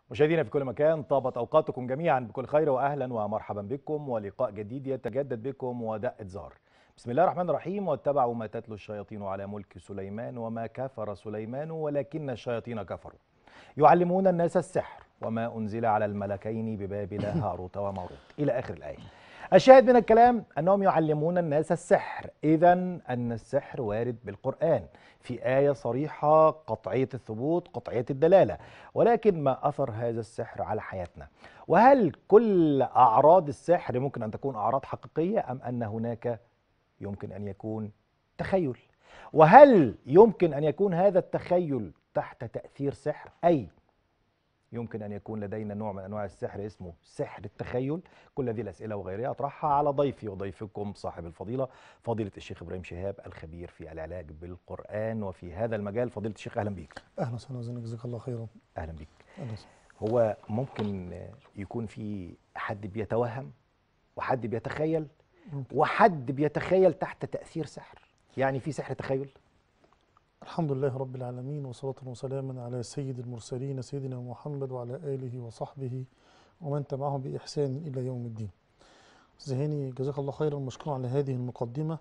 مشاهدينا في كل مكان طابت اوقاتكم جميعا بكل خير واهلا ومرحبا بكم ولقاء جديد يتجدد بكم ودقة زار. بسم الله الرحمن الرحيم واتبعوا ما تتلو الشياطين على ملك سليمان وما كفر سليمان ولكن الشياطين كفروا. يعلمون الناس السحر وما انزل على الملكين ببابل هاروت وماروت الى اخر الايه. الشاهد من الكلام انهم يعلمون الناس السحر، اذا ان السحر وارد بالقران في ايه صريحه قطعيه الثبوت قطعيه الدلاله، ولكن ما اثر هذا السحر على حياتنا؟ وهل كل اعراض السحر ممكن ان تكون اعراض حقيقيه ام ان هناك يمكن ان يكون تخيل؟ وهل يمكن ان يكون هذا التخيل تحت تاثير سحر؟ اي يمكن ان يكون لدينا نوع من انواع السحر اسمه سحر التخيل كل هذه الاسئله وغيرها اطرحها على ضيفي وضيفكم صاحب الفضيله فضيله الشيخ ابراهيم شهاب الخبير في العلاج بالقران وفي هذا المجال فضيله الشيخ اهلا بيك اهلا وسهلا وزينك جزاك الله خيرا اهلا بيك اهلا وسهلا هو ممكن يكون في حد بيتوهم وحد بيتخيل ممكن. وحد بيتخيل تحت تاثير سحر يعني في سحر تخيل الحمد لله رب العالمين وصلاة وسلاما على سيد المرسلين سيدنا محمد وعلى آله وصحبه ومن تبعهم بإحسان إلى يوم الدين زهيني جزاك الله خيرا مشكورا على هذه المقدمة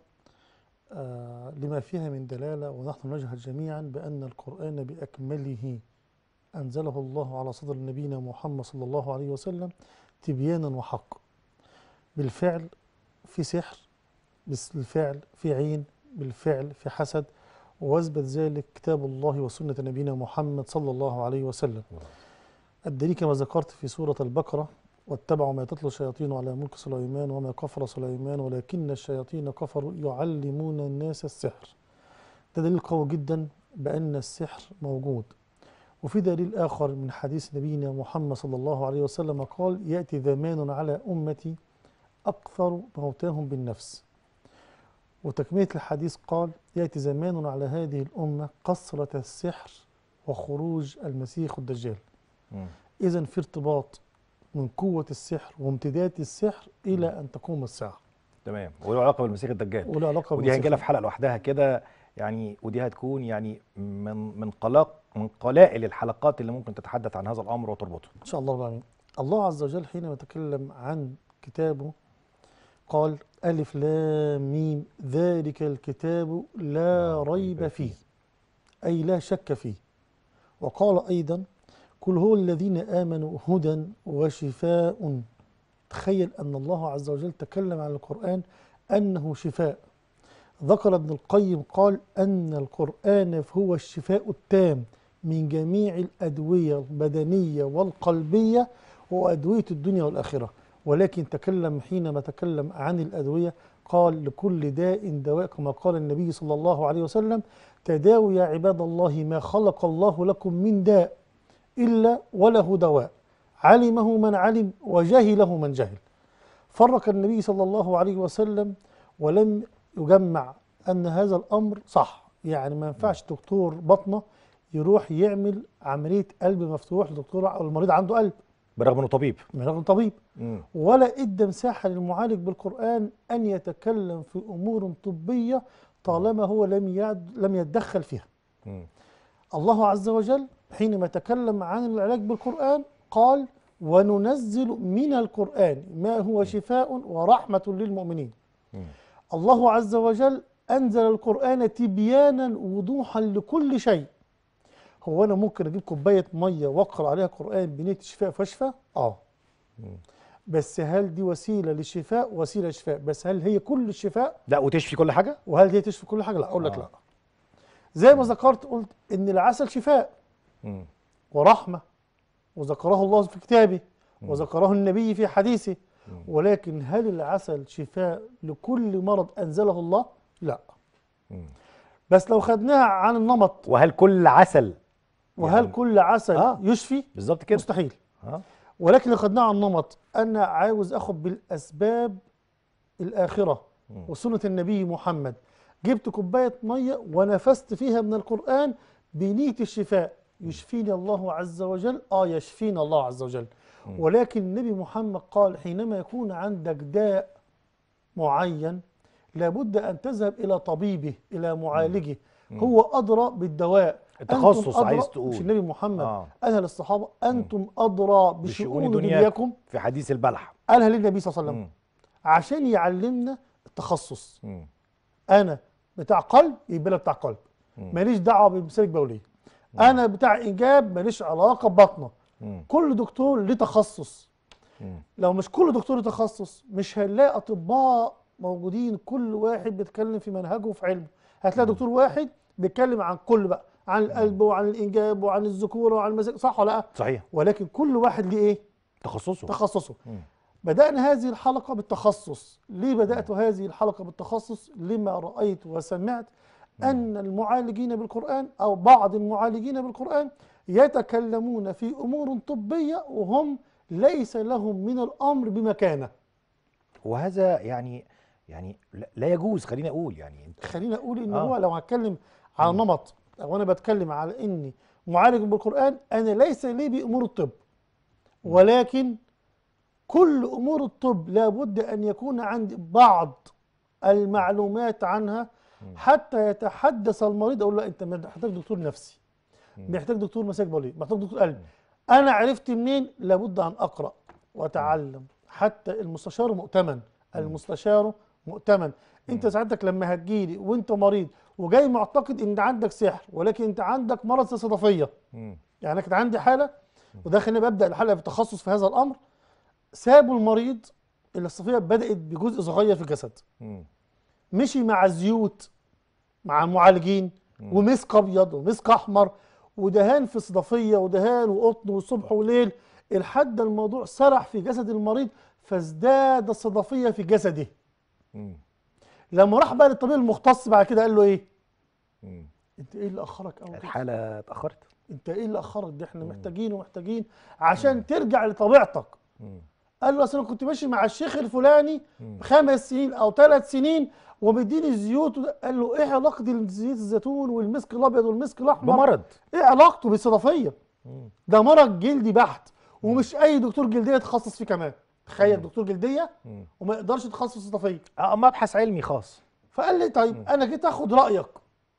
آه لما فيها من دلالة ونحن نجهد جميعا بأن القرآن بأكمله أنزله الله على صدر نبينا محمد صلى الله عليه وسلم تبيانا وحق بالفعل في سحر بالفعل في عين بالفعل في حسد واثبت ذلك كتاب الله وسنه نبينا محمد صلى الله عليه وسلم. الدليل كما ذكرت في سوره البقره واتبعوا ما تتلو الشياطين على ملك سليمان وما كفر سليمان ولكن الشياطين كفروا يعلمون الناس السحر. ده دليل قوي جدا بان السحر موجود. وفي دليل اخر من حديث نبينا محمد صلى الله عليه وسلم قال ياتي زمان على امتي اكثر موتاهم بالنفس. وتكملة الحديث قال يأتي زمان على هذه الأمة قصرة السحر وخروج المسيح الدجال مم. إذا في ارتباط من قوة السحر وامتداد السحر إلى أن تقوم الساعة تمام وله علاقه بالمسيح الدجال وله علاقة ودي بالمسيح. هنجيلها في حلقه لوحدها كده يعني ودي هتكون يعني من من قلاق من قلائل الحلقات اللي ممكن تتحدث عن هذا الامر وتربطه إن شاء الله رب العالمين الله عز وجل حينما يتكلم عن كتابه قال ألف لام ميم ذلك الكتاب لا ريب فيه أي لا شك فيه وقال أيضا قل هو الذين آمنوا هدى وشفاء تخيل أن الله عز وجل تكلم عن القرآن أنه شفاء ذكر ابن القيم قال أن القرآن هو الشفاء التام من جميع الأدوية البدنية والقلبية وأدوية الدنيا والآخرة ولكن تكلم حينما تكلم عن الأدوية قال لكل داء دواء كما قال النبي صلى الله عليه وسلم تداووا يا عباد الله ما خلق الله لكم من داء إلا وله دواء علمه من علم وجهله من جهل فرق النبي صلى الله عليه وسلم ولم يجمع أن هذا الأمر صح يعني ما ينفعش دكتور بطنة يروح يعمل عملية قلب مفتوح لدكتور المريض عنده قلب بالرغم انه طبيب من رجل طبيب مم. ولا ادى مساحه للمعالج بالقران ان يتكلم في امور طبيه طالما هو لم يد لم يتدخل فيها. مم. الله عز وجل حينما تكلم عن العلاج بالقران قال: وننزل من القران ما هو شفاء ورحمه للمؤمنين. مم. الله عز وجل انزل القران تبيانا وضوحا لكل شيء. هو انا ممكن اجيب كوبايه ميه واقرا عليها قران بنيه شفاء فاشفى؟ اه. مم. بس هل دي وسيله للشفاء وسيله شفاء بس هل هي كل الشفاء لا وتشفي كل حاجه وهل هي تشفي كل حاجه لا اقول لك آه. لا زي ما ذكرت قلت ان العسل شفاء مم. ورحمه وذكره الله في كتابه مم. وذكره النبي في حديثه مم. ولكن هل العسل شفاء لكل مرض انزله الله لا مم. بس لو خدناها عن النمط وهل كل عسل وهل يعني- كل عسل آه. يشفي بالظبط كده مستحيل اه ولكن لو خدناها عن النمط انا عاوز اخد بالاسباب الاخره مم. وسنه النبي محمد جبت كوبايه ميه ونفست فيها من القران بنيه الشفاء يشفيني الله عز وجل اه يشفينا الله عز وجل مم. ولكن النبي محمد قال حينما يكون عندك داء معين لابد ان تذهب الى طبيبه الى معالجه مم. هو ادرى بالدواء التخصص أنتم أدرى- عايز مش تقول النبي محمد اه قالها للصحابه انتم ادرى بشؤون بشؤون دنياكم. دنياكم في حديث البلح قالها للنبي صلى الله عليه وسلم مم. عشان يعلمنا التخصص مم. انا بتاع قلب يبقى أنا بتاع قلب مم. ماليش دعوه بمسالك بوليه انا بتاع انجاب ماليش علاقه ببطنه مم. كل دكتور ليه تخصص مم. لو مش كل دكتور له تخصص مش هنلاقي اطباء موجودين كل واحد بيتكلم في منهجه وفي علمه هتلاقي دكتور واحد بيتكلم عن كل بقى عن القلب وعن الانجاب وعن الذكوره وعن المزاج صح ولا لا صحيح ولكن كل واحد ليه ايه تخصصه تخصصه مم. بدأنا هذه الحلقة بالتخصص ليه بدأت هذه الحلقة بالتخصص لما رأيت وسمعت أن المعالجين بالقرآن أو بعض المعالجين بالقرآن يتكلمون في أمور طبية وهم ليس لهم من الأمر بمكانة وهذا يعني يعني لا- لا يجوز خليني اقول يعني انت خلينا أقول إن آه. هو لو هتكلم على نمط أو أنا بتكلم على إني معالج بالقرآن أنا ليس لي بأمور الطب ولكن كل أمور الطب لابد أن يكون عندي بعض المعلومات عنها حتى يتحدث المريض أقول له أنت محتاج دكتور نفسي محتاج دكتور مساج بولي محتاج دكتور قلب أنا عرفت منين لابد أن أقرأ وأتعلم حتى المستشار مؤتمن المستشار مؤتمن انت ساعتك لما هتجيلي وانت مريض وجاي معتقد ان عندك سحر ولكن انت عندك مرض صدفيه مم. يعني انا كان عندي حاله وده خليني ببدا الحلقه بالتخصص في هذا الامر سابوا المريض اللي الصفيه بدات بجزء صغير في الجسد مم. مشي مع الزيوت مع المعالجين ومسك ابيض ومسك احمر ودهان في صدفيه ودهان وقطن وصبح وليل لحد الموضوع سرح في جسد المريض فازداد الصدفيه في جسده مم. لما راح بقى للطبيب المختص بعد كده قال له ايه مم. انت ايه اللي اخرك قوي كده؟ الحاله اتاخرت انت ايه اللي اخرك ده احنا محتاجين ومحتاجين عشان ترجع لطبيعتك مم. قال له اصل انا كنت ماشي مع الشيخ الفلاني خمس سنين او ثلاث سنين ومديني زيوت وده- قال له ايه علاقه زيت الزيتون والمسك الابيض والمسك الاحمر بمرض ايه علاقته بالصدفيه مم. ده مرض جلدي بحت ومش اي دكتور جلديه يتخصص فيه كمان تخيل دكتور جلديه مم. وما يقدرش يتخصص في الصدفيه اه مبحث علمي خاص فقال لي طيب انا جيت اخد رايك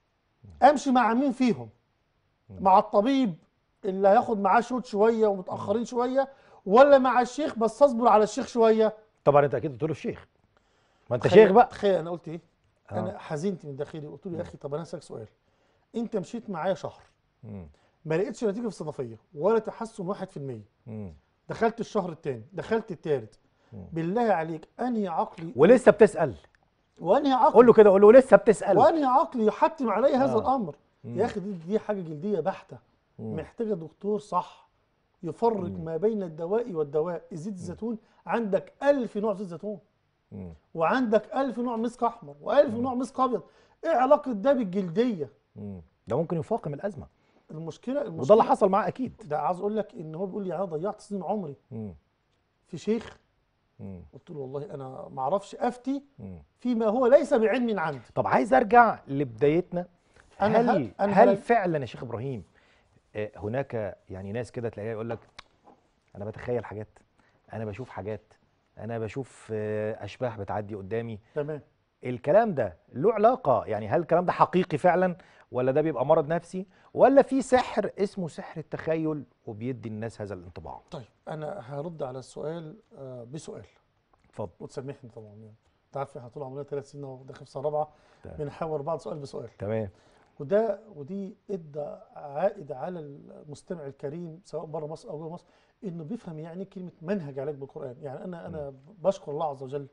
امشي مع مين فيهم مع الطبيب اللي هياخد معاه شوط شويه ومتاخرين شويه ولا مع الشيخ بس اصبر على الشيخ شويه طبعا انت اكيد قلت له الشيخ ما انت تخيل- شيخ بقى تخيل انا قلت ايه آه. انا حزنت من داخلي قلت له يا اخي طب انا اسالك سؤال انت مشيت معايا شهر مم. ما لقيتش نتيجه في الصدفيه ولا تحسن 1% مم. دخلت الشهر الثاني دخلت الثالث بالله عليك انهي عقلي ولسه بتسال وانهي عقلي قول له كده قول له لسه بتسال وانهي عقلي يحتم علي هذا آه. الامر يا اخي دي, دي حاجه جلديه بحته محتاجه دكتور صح يفرق ما بين الدواء والدواء زيت الزيتون عندك ألف نوع زيت زيتون مم. وعندك ألف نوع مسك أحمر وألف نوع مسك أبيض إيه علاقة ده بالجلدية مم. ده ممكن يفاقم الازمه المشكلة وده المشكلة اللي حصل معاه اكيد ده عاوز أقول لك إن هو بيقول لي أنا ضيعت سنين عمري مم. في شيخ مم. قلت له والله أنا ما أعرفش أفتي مم. فيما هو ليس بعلم عندي طب عايز ارجع لبدايتنا أنا هل هل- أنا هل هل- فعلا يا شيخ ابراهيم آه، هناك يعني ناس كده تلاقيها يقول لك انا بتخيل حاجات انا بشوف حاجات انا بشوف آه، اشباح بتعدي قدامي تمام الكلام ده له علاقه يعني هل الكلام ده حقيقي فعلا ولا ده بيبقى مرض نفسي ولا في سحر اسمه سحر التخيل وبيدي الناس هذا الانطباع طيب أنا هرد على السؤال آه، بسؤال اتفضل وتسامحني طبعا يعني أنت عارف إحنا طول عمرنا ثلاث سنين وداخل في سنة رابعة تمام. بنحاور بعض سؤال بسؤال تمام وده ودي ادى عائد على المستمع الكريم سواء بره مصر او جوه مصر انه بيفهم يعني إيه كلمه منهج علاج بالقران يعني انا انا بشكر الله عز وجل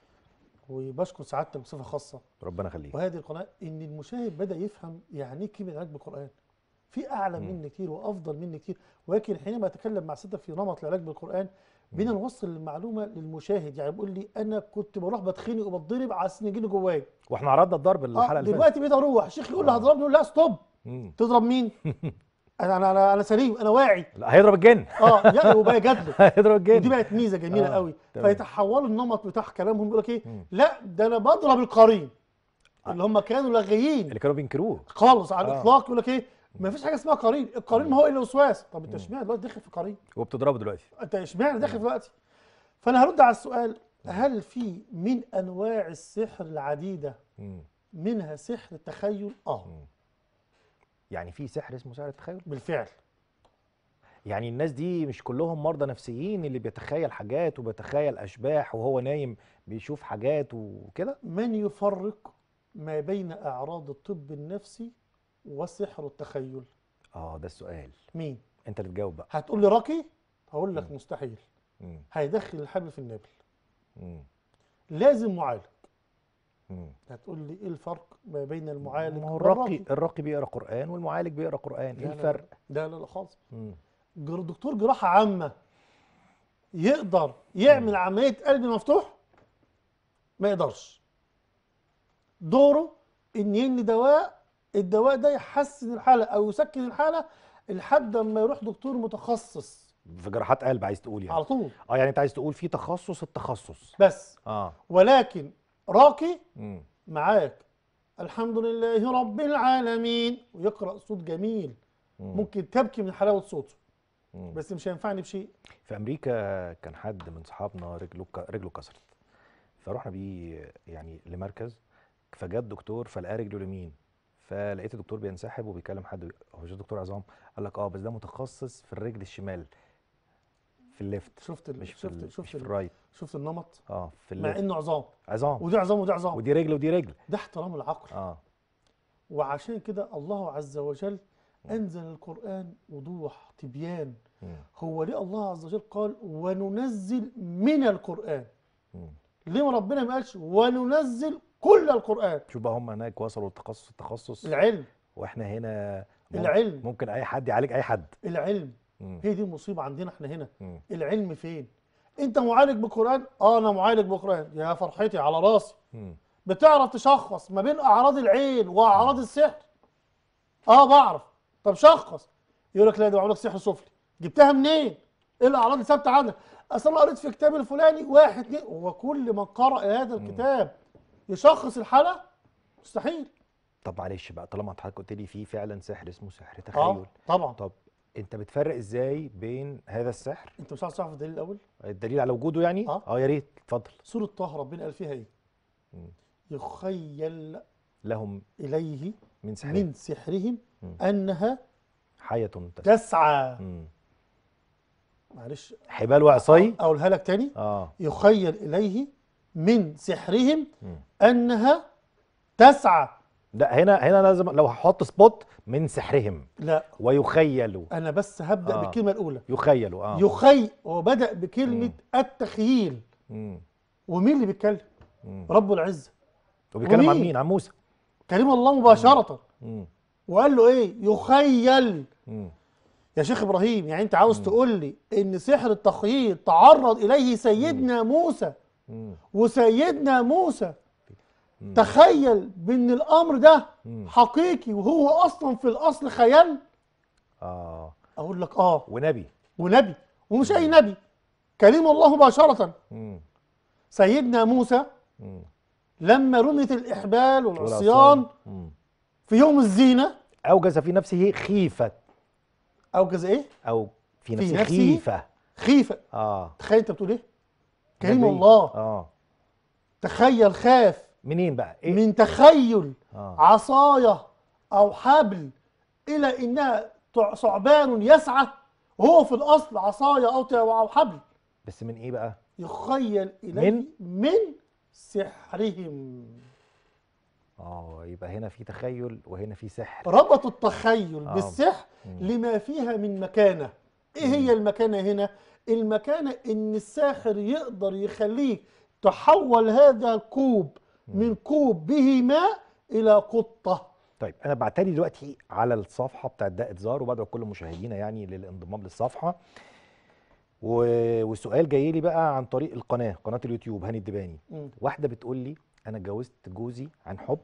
وبشكر سعادتك بصفه خاصه ربنا يخليك وهذه القناه ان المشاهد بدا يفهم يعني ايه كلمه علاج بالقران في اعلى مني كتير وافضل مني كتير ولكن حينما اتكلم مع سيادتك في نمط العلاج بالقران بينا نوصل المعلومه للمشاهد يعني بيقول لي انا كنت بروح بتخنق وبتضرب على يجيني جوايا واحنا عرضنا الضرب الحلقه اه اللي فاتت دلوقتي بقيت اروح الشيخ يقول لي هضربني يقول لا ستوب مم. تضرب مين؟ انا انا انا, أنا سليم انا واعي لا هيضرب الجن اه يعني وبقى جدله هيضرب الجن ودي بقت ميزه جميله آه، قوي تمام. فيتحولوا النمط بتاع كلامهم يقول لك ايه مم. لا ده انا بضرب القرين اللي هم كانوا لاغيين اللي كانوا بينكروه خالص على آه. الاطلاق يقول لك ايه ما فيش حاجه اسمها قرين القرين ما هو الا وسواس طب انت اشمعنى دلوقتي داخل في قرين وبتضربه دلوقتي انت اشمعنى داخل دلوقتي فانا هرد على السؤال هل في من انواع السحر العديده مم. منها سحر التخيل اه يعني في سحر اسمه سحر التخيل بالفعل يعني الناس دي مش كلهم مرضى نفسيين اللي بيتخيل حاجات وبيتخيل اشباح وهو نايم بيشوف حاجات وكده من يفرق ما بين اعراض الطب النفسي وسحر التخيل اه ده السؤال مين انت اللي تجاوب بقى هتقول لي راقي هقول لك مم. مستحيل مم. هيدخل الحبل في النابل مم. لازم معالج مم. هتقول لي ايه الفرق ما بين المعالج ما هو والراقي الراقي الراقي بيقرا قران والمعالج بيقرا قران لا ايه لا الفرق لا لا لا خالص مم. جر- دكتور جراحة عامة يقدر يعمل عملية قلب مفتوح ما يقدرش دوره ان يدي دواء الدواء ده يحسن الحالة او يسكن الحالة لحد ما يروح دكتور متخصص في جراحات قلب عايز تقول يعني على طول اه يعني انت عايز تقول في تخصص التخصص بس اه ولكن راقي مم. معاك الحمد لله رب العالمين ويقرأ صوت جميل مم. ممكن تبكي من حلاوة صوته مم. بس مش هينفعني بشيء في امريكا كان حد من صحابنا رجله ك- رجله كسرت فروحنا بيه يعني لمركز فجاء الدكتور فلقى رجله اليمين فلقيت الدكتور بينسحب وبيكلم حد هو مش دكتور عظام قال لك اه بس ده متخصص في الرجل الشمال في الليفت شفت ال- مش في شفت ال- شفت مش في ال- الرايت شفت النمط اه في مع الليفت انه عظام عظام ودي عظام ودي عظام ودي رجل ودي رجل ده احترام العقل اه وعشان كده الله عز وجل انزل القران وضوح تبيان مم. هو ليه الله عز وجل قال وننزل من القران مم. ليه ربنا ما قالش وننزل كل القران شوف بقى هم هناك وصلوا لتخصص التخصص العلم واحنا هنا ممكن- العلم ممكن اي حد يعالج اي حد العلم مم. هي دي المصيبه عندنا احنا هنا مم. العلم فين انت معالج بقران اه انا معالج بقران يا فرحتي على راسي مم. بتعرف تشخص ما بين اعراض العين واعراض السحر اه بعرف طب شخص يقول لك لا ده معاملك سحر سفلي جبتها منين ايه الاعراض اللي ثابته عندك اصل انا قريت في كتاب الفلاني واحد اتنين هو كل من قرأ هذا الكتاب يشخص الحاله مستحيل طب معلش بقى طالما حضرتك قلت لي في فعلا سحر اسمه سحر اه تخيل طبعا طب انت بتفرق ازاي بين هذا السحر انت مش عايز تعرف الدليل الاول الدليل على وجوده يعني آه. اه يا ريت اتفضل سوره طه ربنا قال فيها ايه مم. يخيل لهم اليه من سحر من سحرهم مم. انها حية تسعى تسعى مم. معلش حبال وعصي اقولها لك تاني اه يخيل إليه من سحرهم مم. أنها تسعى لا هنا هنا لازم لو هحط سبوت من سحرهم لا ويخيلوا أنا بس هبدأ آه. بالكلمة الأولى يخيلوا اه يخي هو بدأ بكلمة مم. التخييل مم. ومين اللي بيتكلم مم. رب العزة وبيتكلم عن ومين؟ مين عن موسى كريم الله مباشرة مم. وقال له إيه يخيل مم. يا شيخ إبراهيم يعني أنت عاوز تقول لي إن سحر التخييل تعرض إليه سيدنا موسى مم. وسيدنا موسى مم. تخيل بأن الأمر ده مم. حقيقي وهو أصلا في الأصل خيال اه اقول لك اه ونبي ونبي ومش اي نبي كلم الله مباشره مم. سيدنا موسى مم. لما رميت الاحبال والعصيان والعصيان. مم. في يوم الزينه اوجز في نفسه خيفه اوجز ايه او في في نفسه نفسه؟ خيفه خيفه اه تخيل انت بتقول ايه كريم نبي. الله اه تخيل خاف منين بقى ايه من تخيل اه عصايه او حبل الى انها تع- ثعبان يسعى وهو في الاصل عصايه او ت- او حبل بس من ايه بقى يخيل اليه من؟ من سحرهم اه يبقى هنا في تخيل وهنا في سحر ربط التخيل آه. بالسحر مم. لما فيها من مكانة ايه هي المكانة هنا المكانة ان الساحر يقدر يخليك تحول هذا الكوب من كوب به ماء الى قطة طيب انا بعتلي دلوقتي على الصفحه بتاعت دقه زار وبدعو كل مشاهدينا يعني للانضمام للصفحه و... والسؤال جاي لي بقى عن طريق القناه قناه اليوتيوب هاني الدباني مم. واحده بتقول لي انا اتجوزت جوزي عن حب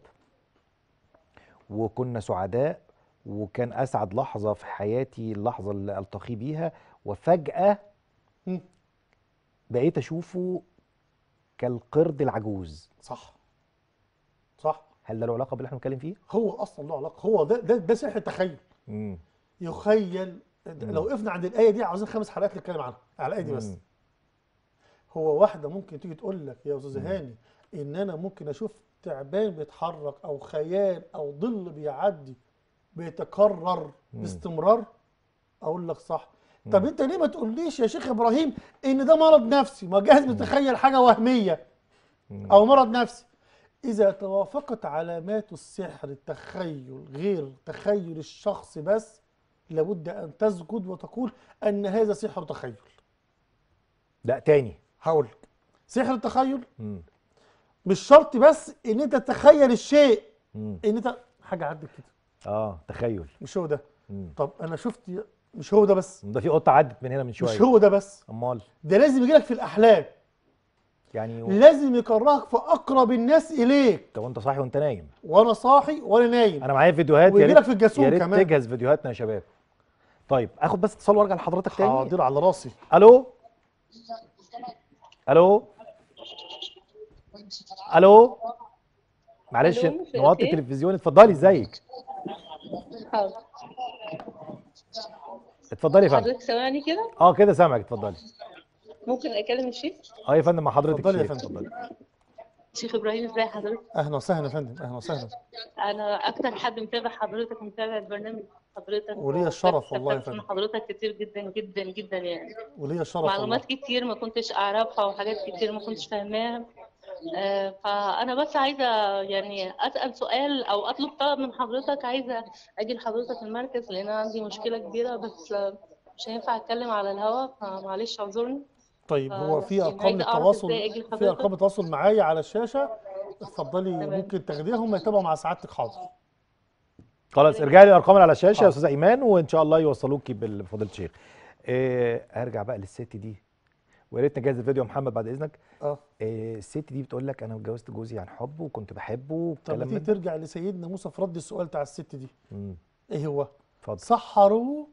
وكنا سعداء وكان اسعد لحظه في حياتي اللحظه اللي التقي بيها وفجاه مم. بقيت اشوفه كالقرد العجوز صح صح هل ده له علاقه باللي احنا بنتكلم فيه هو اصلا له علاقة هو ده ده, ده سحر تخيل امم يخيل لو وقفنا عند الآية دي عاوزين خمس حلقات نتكلم عنها على الآية دي بس مم. هو واحدة ممكن تيجي تقول لك يا أستاذ هاني إن أنا ممكن أشوف تعبان بيتحرك أو خيال أو ظل بيعدي بيتكرر باستمرار اقول لك صح طب انت ليه ما تقوليش يا شيخ ابراهيم ان ده مرض نفسي ما جاهز بتخيل حاجه وهميه او مرض نفسي اذا توافقت علامات السحر التخيل غير تخيل الشخص بس لابد ان تسجد وتقول ان هذا سحر تخيل لا تاني هقول لك سحر التخيل مم. مش شرط بس ان انت تتخيل الشيء مم. ان انت حاجه عدت كده اه تخيل مش هو ده مم. طب انا شفت مش هو ده بس ده في قطه عدت من هنا من شويه مش هو ده بس امال ده لازم يجيلك في الاحلام يعني و... لازم يكرهك في اقرب الناس اليك طب وانت صاحي وانت نايم وانا صاحي وانا نايم انا معايا فيديوهات يا ويجي ريت لك في الجاسوم يا ريت كمان. تجهز فيديوهاتنا يا شباب طيب اخد بس اتصال وارجع لحضرتك تاني حاضر على راسي الو الو الو معلش ألو، مساء نوطي الخير. التلفزيون اتفضلي ازيك حاضر اتفضلي يا فندم حضرتك سامعني كده اه كده سامعك اتفضلي ممكن اكلم الشيخ اه يا فندم مع حضرتك اتفضلي يا الشيخ، فندم. اتفضلي شيخ ابراهيم ازي حضرتك اهلا وسهلا يا فندم اهلا وسهلا انا اكتر حد متابع حضرتك متابع البرنامج حضرتك وليا الشرف والله يا واستفدت من فندم. حضرتك كتير جدا جدا جدا يعني وليا الشرف والله معلومات كتير ما كنتش اعرفها وحاجات كتير ما كنتش فاهماها آه، فانا بس عايزه يعني اسال سؤال او اطلب طلب من حضرتك عايزه اجي لحضرتك المركز لان انا عندي مشكله كبيره بس آه، مش هينفع اتكلم على الهوا فمعلش اعذرني طيب هو في يعني ارقام عايزة أعرف للتواصل إزاي أجي في لحضرتك. ارقام التواصل معايا على الشاشه اتفضلي تمام. ممكن تاخديهم يتابعوا مع سعادتك حاضر خلاص ارجعي لي الارقام اللي على الشاشه يا حاضر. استاذه ايمان وان شاء الله يوصلوكي بفضيله الشيخ إيه ارجع بقى للست دي ويا ريت نجهز الفيديو يا محمد بعد اذنك اه إيه الست دي بتقول لك انا اتجوزت جوزي عن حب وكنت بحبه طب والكلام ما تيجي من ده ترجع لسيدنا موسى في رد السؤال بتاع الست دي مم، ايه هو اتفضل سحروا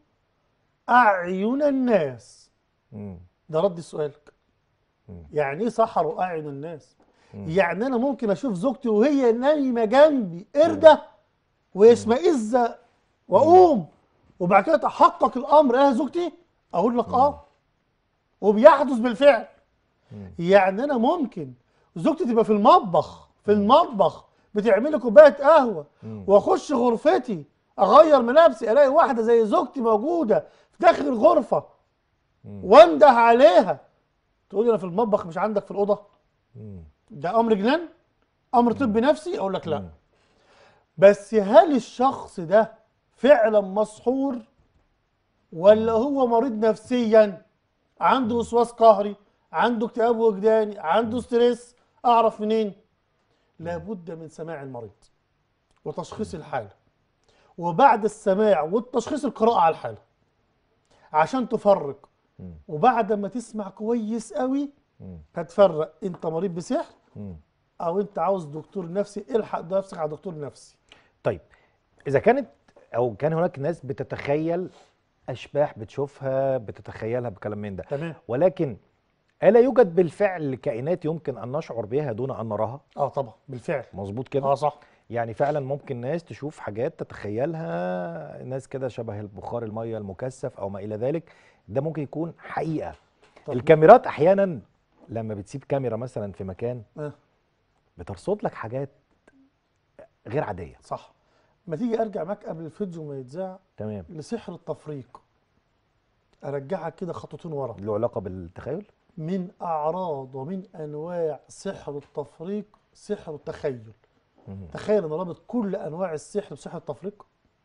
اعين الناس مم، ده رد سؤالك مم. يعني ايه سحروا اعين الناس مم. يعني انا ممكن اشوف زوجتي وهي نايمه جنبي قرده ويشمئز واقوم وبعد كده اتحقق الامر ايه زوجتي اقول لك اه وبيحدث بالفعل مم. يعني انا ممكن زوجتي تبقى في المطبخ في المطبخ بتعملي كوبايه قهوه مم. واخش غرفتي اغير ملابسي الاقي واحده زي زوجتي موجوده في داخل الغرفه مم. وانده عليها تقول لي انا في المطبخ مش عندك في الاوضه مم. ده امر جنان امر طبي نفسي اقول لك لا مم. بس هل الشخص ده فعلا مسحور ولا هو مريض نفسيا عنده وسواس قهري عنده اكتئاب وجداني عنده ستريس اعرف منين لابد من سماع المريض وتشخيص الحاله وبعد السماع والتشخيص القراءه على الحاله عشان تفرق مم. وبعد ما تسمع كويس قوي مم. هتفرق انت مريض بسحر مم. او انت عاوز دكتور نفسي الحق نفسك على دكتور نفسي طيب اذا كانت او كان هناك ناس بتتخيل اشباح بتشوفها بتتخيلها بكلام من ده تمام ولكن الا يوجد بالفعل كائنات يمكن ان نشعر بها دون ان نراها اه طبعا بالفعل مظبوط كده اه صح يعني فعلا ممكن ناس تشوف حاجات تتخيلها ناس كده شبه البخار الميه المكثف او ما الى ذلك ده ممكن يكون حقيقه طب الكاميرات احيانا لما بتسيب كاميرا مثلا في مكان آه. بترصد لك حاجات غير عاديه صح ما تيجي ارجع معاك قبل الفيديو ما يتذاع تمام لسحر التفريق ارجعك كده خطوتين ورا له علاقه بالتخيل من اعراض ومن انواع سحر التفريق سحر التخيل مم. تخيل ان رابط كل انواع السحر بسحر التفريق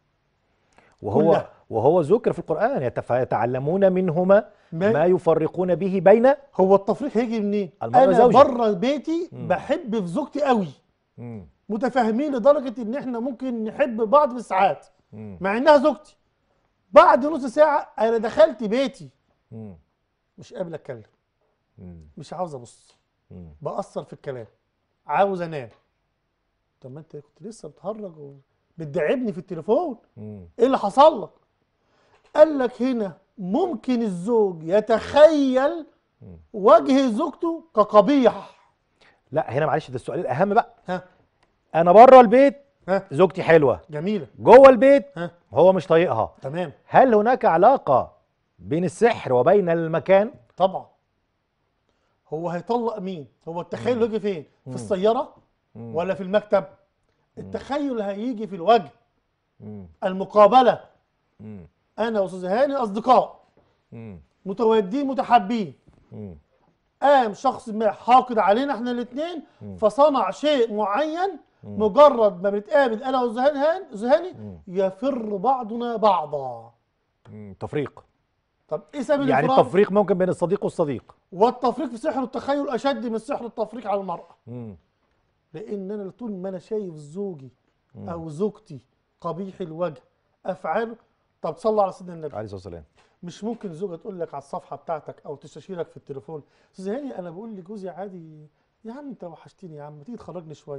وهو كلها. وهو ذكر في القران يتف- يتعلمون منهما ما, ما يفرقون به بين هو التفريق هيجي منين المرء انا زوجي. بره بيتي مم. بحب في زوجتي قوي مم. متفاهمين لدرجه ان احنا ممكن نحب بعض بالساعات مم. مع انها زوجتي بعد نص ساعه انا دخلت بيتي مم. مش قابل اتكلم مم. مش عاوز ابص مم. باثر في الكلام عاوز انام طب ما انت كنت لسه بتهرج وبتدعبني في التليفون مم. ايه اللي حصل لك قال لك هنا ممكن الزوج يتخيل مم. وجه زوجته كقبيح لا هنا معلش ده السؤال الاهم بقى ها انا بره البيت ها زوجتي حلوه جميله جوه البيت ها هو مش طايقها تمام هل هناك علاقه بين السحر وبين المكان طبعا هو هيطلق مين هو التخيل يجي فين في السياره مم. ولا في المكتب التخيل هيجي في الوجه مم. المقابله مم. انا واستاذ هاني اصدقاء مم. متودين متحابين مم. قام شخص ما حاقد علينا احنا الاثنين مم. فصنع شيء معين مم. مجرد ما بنتقابل انا وزهان هان زهاني مم. يفر بعضنا بعضا مم. تفريق طب ايه سبب يعني الانفراد؟ التفريق ممكن بين الصديق والصديق والتفريق في سحر التخيل اشد من سحر التفريق على المراه مم. لان انا طول ما انا شايف زوجي مم. او زوجتي قبيح الوجه افعاله طب صلى على سيدنا النبي عليه الصلاه والسلام مش ممكن زوجة تقول لك على الصفحة بتاعتك أو تستشيرك في التليفون أستاذ هاني أنا بقول لجوزي عادي يا عم أنت وحشتني يا عم ما تيجي تخرجني شوية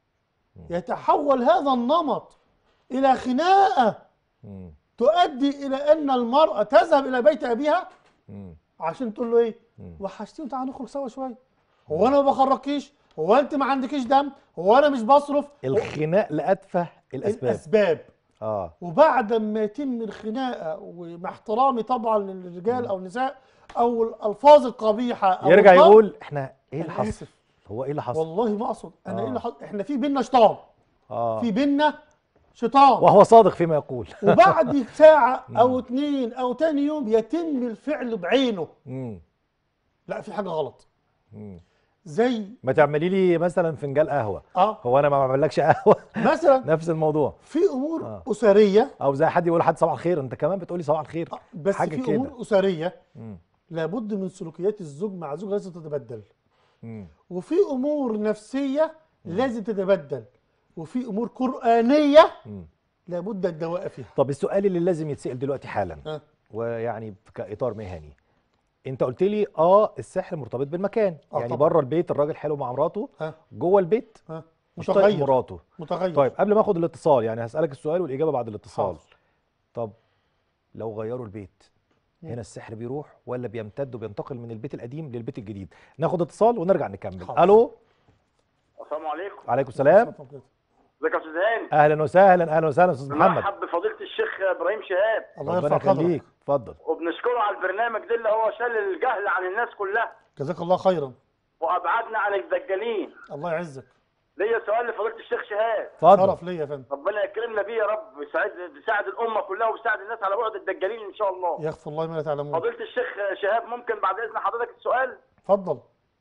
يتحول هذا النمط إلى خناقة مم. تؤدي إلى أن المرأة تذهب إلى بيت أبيها مم. عشان تقول له إيه مم. وحشتني تعالى نخرج سوا شوية هو أنا ما بخرجكيش هو أنت ما عندكيش دم هو أنا مش بصرف الخناق لاتفه الاسباب الأسباب اه وبعد ما يتم الخناقه ومع احترامي طبعا للرجال او النساء او الالفاظ القبيحه أو يرجع الضرب، يقول احنا ايه اللي أنا حصل آسف. هو ايه اللي حصل والله ما اقصد انا آه. ايه اللي حصل احنا في بينا شيطان اه في بينا شيطان وهو صادق فيما يقول وبعد ساعه او اتنين او تاني يوم يتم الفعل بعينه مم. لا في حاجه غلط مم. زي ما تعملي لي مثلا فنجان قهوه اه هو انا ما بعملكش قهوه مثلا نفس الموضوع في امور آه. اسريه او زي حد يقول لحد صباح الخير انت كمان بتقولي صباح الخير آه، بس حاجة في كده. امور اسريه مم. لابد من سلوكيات الزوج مع زوجها لازم تتبدل مم. وفي امور نفسيه لازم تتبدل وفي امور قرانيه مم. لابد الدواء فيها طب السؤال اللي لازم يتسال دلوقتي حالا ها ويعني كاطار مهني انت قلت لي اه السحر مرتبط بالمكان آه يعني طبعاً. بره البيت الراجل حلو مع مراته ها جوه البيت ها مش طايق متغير مراته متغير طيب قبل ما اخد الاتصال يعني هسالك السؤال والاجابه بعد الاتصال حاضر. طب لو غيروا البيت مم. هنا السحر بيروح ولا بيمتد وبينتقل من البيت القديم للبيت الجديد ناخد اتصال ونرجع نكمل حاضر. الو السلام عليكم عليكم السلام ازيك يا استاذ هاني اهلا وسهلا اهلا وسهلا استاذ محمد مرحب بفضيله الشيخ ابراهيم شهاب الله ربنا يرفع قدرك يخليك اتفضل وبنشكره على البرنامج ده اللي هو شال الجهل عن الناس كلها جزاك الله خيرا وابعدنا عن الدجالين الله يعزك ليا سؤال لفضيله الشيخ شهاب اتفضل شرف ليا يا فندم ربنا يكرمنا بيه يا رب ويساعد يساعد الامه كلها ويساعد الناس على بعد الدجالين ان شاء الله يغفر الله ما لا تعلمون فضيله الشيخ شهاب ممكن بعد اذن حضرتك السؤال اتفضل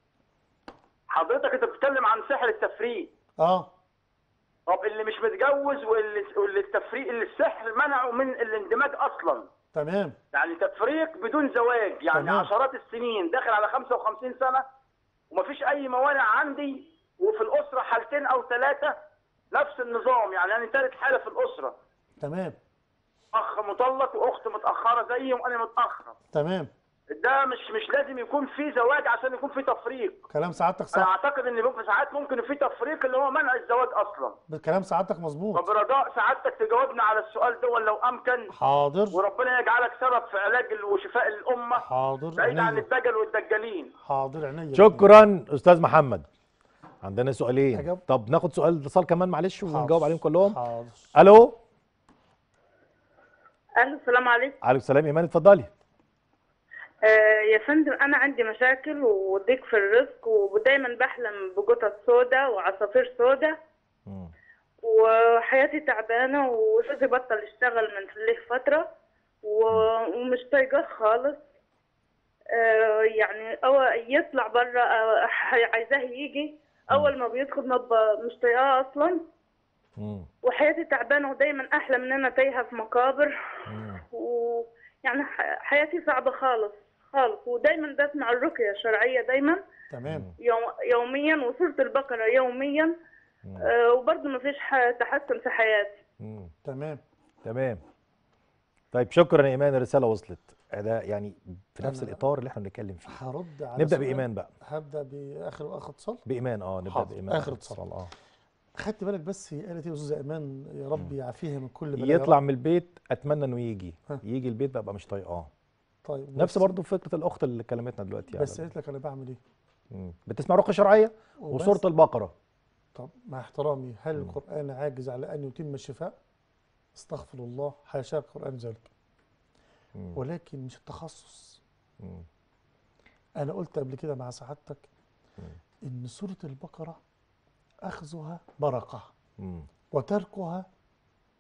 حضرتك انت بتتكلم عن سحر التفريق اه طب اللي مش متجوز واللي واللي التفريق اللي السحر منعه من الاندماج اصلا تمام يعني تفريق بدون زواج يعني تمام. عشرات السنين داخل على 55 سنة ومفيش أي موانع عندي وفي الأسرة حالتين أو ثلاثة نفس النظام يعني أنا ثالث حالة في الأسرة تمام أخ مطلق وأخت متأخرة زيي وأنا متأخر تمام ده مش مش لازم يكون في زواج عشان يكون في تفريق كلام سعادتك أنا صح أعتقد إن في ساعات ممكن في تفريق اللي هو منع الزواج أصلا كلام سعادتك مظبوط فبرجاء سعادتك تجاوبنا على السؤال ده لو أمكن حاضر وربنا يجعلك سبب في علاج وشفاء الأمة حاضر بعيد عن عينيا الدجل والدجالين حاضر عينيا شكرا استاذ محمد عندنا سؤالين أجاب. طب ناخد سؤال اتصال كمان معلش ونجاوب حاضر. عليهم كلهم حاضر الو الو السلام عليكم عليكم السلام ايمان اتفضلي آه يا فندم انا عندي مشاكل وضيق في الرزق ودايما بحلم بقطط سودا وعصافير سودا مم. وحياتي تعبانه وجوزي بطل يشتغل من له فتره و- ومش طايقاه خالص آه يعني أو يطلع بره آه، عايزاه يجي اول ما بيدخل ما ب- مش طايقاه اصلا مم. وحياتي تعبانه ودايما احلم ان انا تايهه في مقابر مم. ويعني ح- حياتي صعبه خالص خالص ودايما بسمع الرقيه الشرعيه دايما تمام يوم يوميا وسوره البقره يوميا مم. آه وبرضه ما فيش ح- تحسن في حياتي مم. تمام تمام طيب شكرا يا ايمان الرساله وصلت ده يعني في نفس أنا- الاطار اللي احنا بنتكلم فيه هرد على نبدا سؤال. بايمان بقى هبدا باخر اخر اتصال بايمان اه نبدا حاضر. بايمان آخر اتصال. اه خدت بالك بس هي قالت ايه يا استاذه ايمان يا رب يعافيها من كل بلاء يا يطلع رب. من البيت اتمنى انه يجي ها. يجي البيت ببقى مش طايقاه طيب نفس بس- برضه فكره الاخت اللي كلمتنا دلوقتي بس على- قالت لك انا بعمل ايه مم. بتسمع رقيه شرعيه وبس- وسوره البقره طب مع احترامي هل مم. القرآن عاجز على أن يتم الشفاء؟ استغفر الله حاشا القرآن ذلك مم. ولكن مش التخصص مم. أنا قلت قبل كده مع سعادتك مم. إن سورة البقرة أخذها بركة مم. وتركها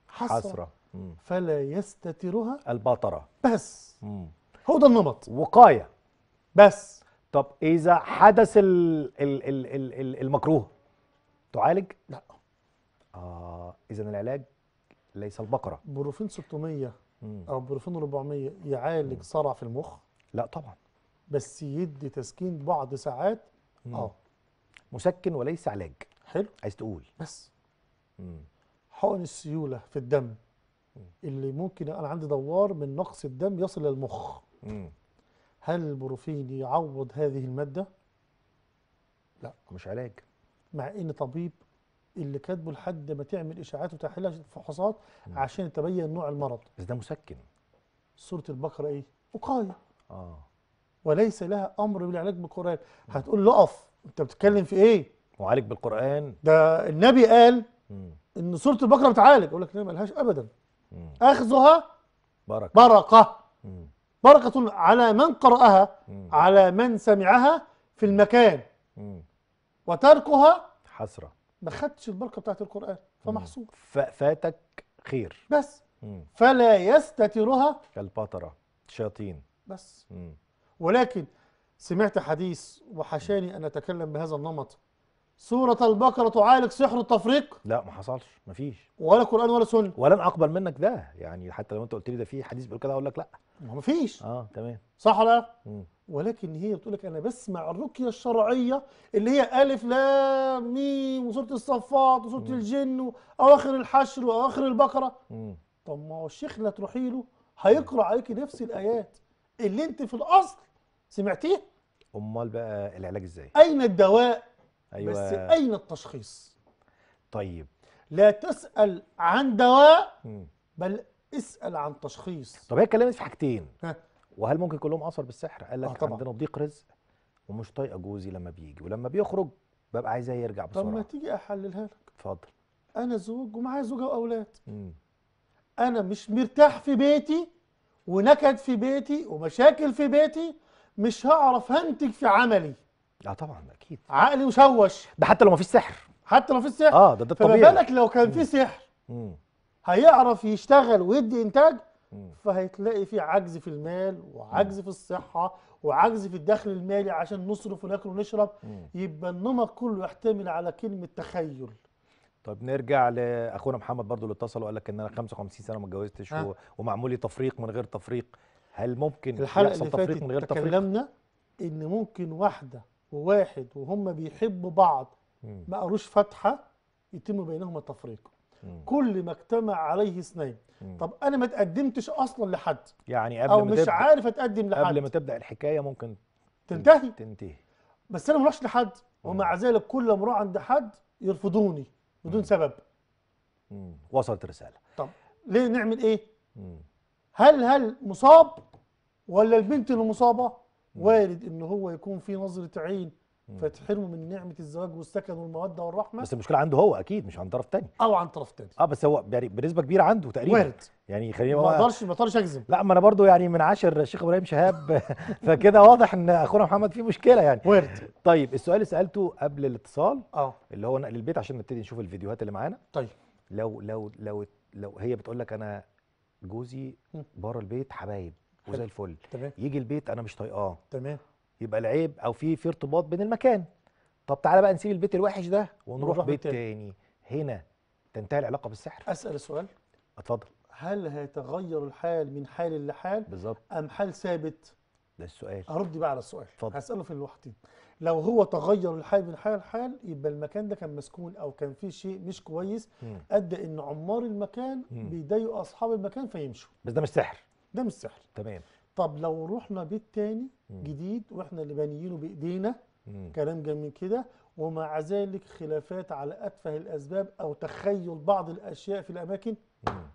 حسرة, حسرة مم. فلا يستترها البطرة بس مم. هو ده النمط وقاية بس طب إذا حدث ال ال ال ال ال المكروه تعالج؟ لا آه إذا العلاج ليس البقرة بروفين 600 مم. او بروفين 400 يعالج صرع في المخ لا طبعا بس يدي تسكين بعض ساعات مم. اه مسكن وليس علاج حلو عايز تقول بس مم. حقن السيوله في الدم اللي ممكن انا عندي دوار من نقص الدم يصل للمخ مم. هل البروفين يعوض هذه الماده مش علاج مع ان طبيب اللي كاتبه لحد ما تعمل اشاعات وتحليل فحوصات عشان تبين نوع المرض بس ده مسكن سوره البقره ايه وقايه اه وليس لها امر بالعلاج بالقران هتقول له اقف انت بتتكلم في ايه معالج بالقرآن ده النبي قال مم. ان سوره البقره بتعالج اقول لك لا ملهاش ابدا مم. اخذها بركة بركه مم. بركه على من قراها مم. على من سمعها في المكان مم. وتركها حسرة ما خدش البركه بتاعت القران فمحصور ف- فاتك خير بس مم. فلا يستترها البطرة شياطين بس مم. ولكن سمعت حديث وحشاني ان اتكلم بهذا النمط سوره البقره تعالج سحر التفريق لا ما حصلش مفيش ولا قران ولا سنه ولن اقبل منك ده يعني حتى لو انت قلت لي ده في حديث بيقول كده اقول لك لا ما هو مفيش اه تمام صح ولا لا؟ مم. ولكن هي بتقول لك انا بسمع الرقيه الشرعيه اللي هي الف لام ميم وسوره الصفات وسوره الجن واواخر الحشر واواخر البقره مم. طب ما هو الشيخ اللي هتروحي له هيقرا عليك نفس الايات اللي انت في الاصل سمعتيه امال بقى العلاج ازاي اين الدواء ايوه بس اين التشخيص طيب لا تسال عن دواء مم. بل اسال عن تشخيص طب هي اتكلمت في حاجتين ها وهل ممكن كلهم اثر بالسحر قال آه لك طبعا. عندنا ضيق رزق ومش طايقه جوزي لما بيجي ولما بيخرج ببقى عايزاه يرجع طب ما بسرعه تيجي احللها لك اتفضل انا زوج ومعايا زوجه واولاد مم. انا مش مرتاح في بيتي ونكد في بيتي ومشاكل في بيتي مش هعرف هنتج في عملي اه طبعا اكيد عقلي مشوش ده حتى لو ما فيش سحر حتى لو في سحر اه ده ده فما الطبيعي بالك لو كان في سحر مم. هيعرف يشتغل ويدي انتاج مم. فهتلاقي في عجز في المال وعجز في الصحه وعجز في الدخل المالي عشان نصرف وناكل ونشرب مم. يبقى النمط كله يحتمل على كلمه تخيل طب نرجع لاخونا محمد برضو اللي اتصل وقال لك ان انا 55 سنه ما اتجوزتش ها. و- ومعمول لي تفريق من غير تفريق هل ممكن الحلقه يحصل اللي تفريق فاتت من غير تفريق تكلمنا ان ممكن واحده وواحد وهم بيحبوا بعض مم. ما قروش فاتحه يتم بينهما التفريق مم. كل ما اجتمع عليه اثنين مم. طب انا ما تقدمتش اصلا لحد يعني قبل او ما مش تبدأ عارف اتقدم لحد قبل ما تبدا الحكايه ممكن تنتهي تنتهي بس انا ما اروحش لحد ومع ذلك كل ما اروح عند حد يرفضوني بدون سبب مم. وصلت الرساله طب ليه نعمل ايه مم. هل هل مصاب ولا البنت اللي مصابه وارد ان هو يكون في نظره عين فتحرمه من نعمه الزواج والسكن والموده والرحمه بس المشكله عنده هو اكيد مش عند طرف تاني او عن طرف تاني اه بس هو يعني بنسبه كبيره عنده تقريبا وارد يعني خلينا ما بقى اقدرش ما اقدرش اجزم لا ما انا برضو يعني من عاشر الشيخ ابراهيم شهاب فكده واضح ان اخونا محمد فيه مشكله يعني وارد طيب السؤال اللي سالته قبل الاتصال اه اللي هو نقل البيت عشان نبتدي نشوف الفيديوهات اللي معانا طيب لو لو لو لو هي بتقول لك انا جوزي مم. بره البيت حبايب وزي حلو. الفل تمام يجي البيت انا مش طايقاه تمام يبقى العيب او في في ارتباط بين المكان طب تعالى بقى نسيب البيت الوحش ده ونروح ونروح بيت بيت تاني هنا تنتهي العلاقه بالسحر اسال السؤال اتفضل هل هيتغير الحال من حال لحال بالظبط ام حال ثابت ده السؤال ارد بقى على السؤال اتفضل. هساله في الوقتين لو هو تغير الحال من حال لحال يبقى المكان ده كان مسكون او كان فيه شيء مش كويس مم. ادى ان عمار المكان مم. بيضايقوا اصحاب المكان فيمشوا بس ده مش سحر ده مش سحر تمام طب لو رحنا بيت تاني مم. جديد واحنا اللي بانيينه بايدينا مم. كلام جميل كده ومع ذلك خلافات على اتفه الاسباب او تخيل بعض الاشياء في الاماكن مم.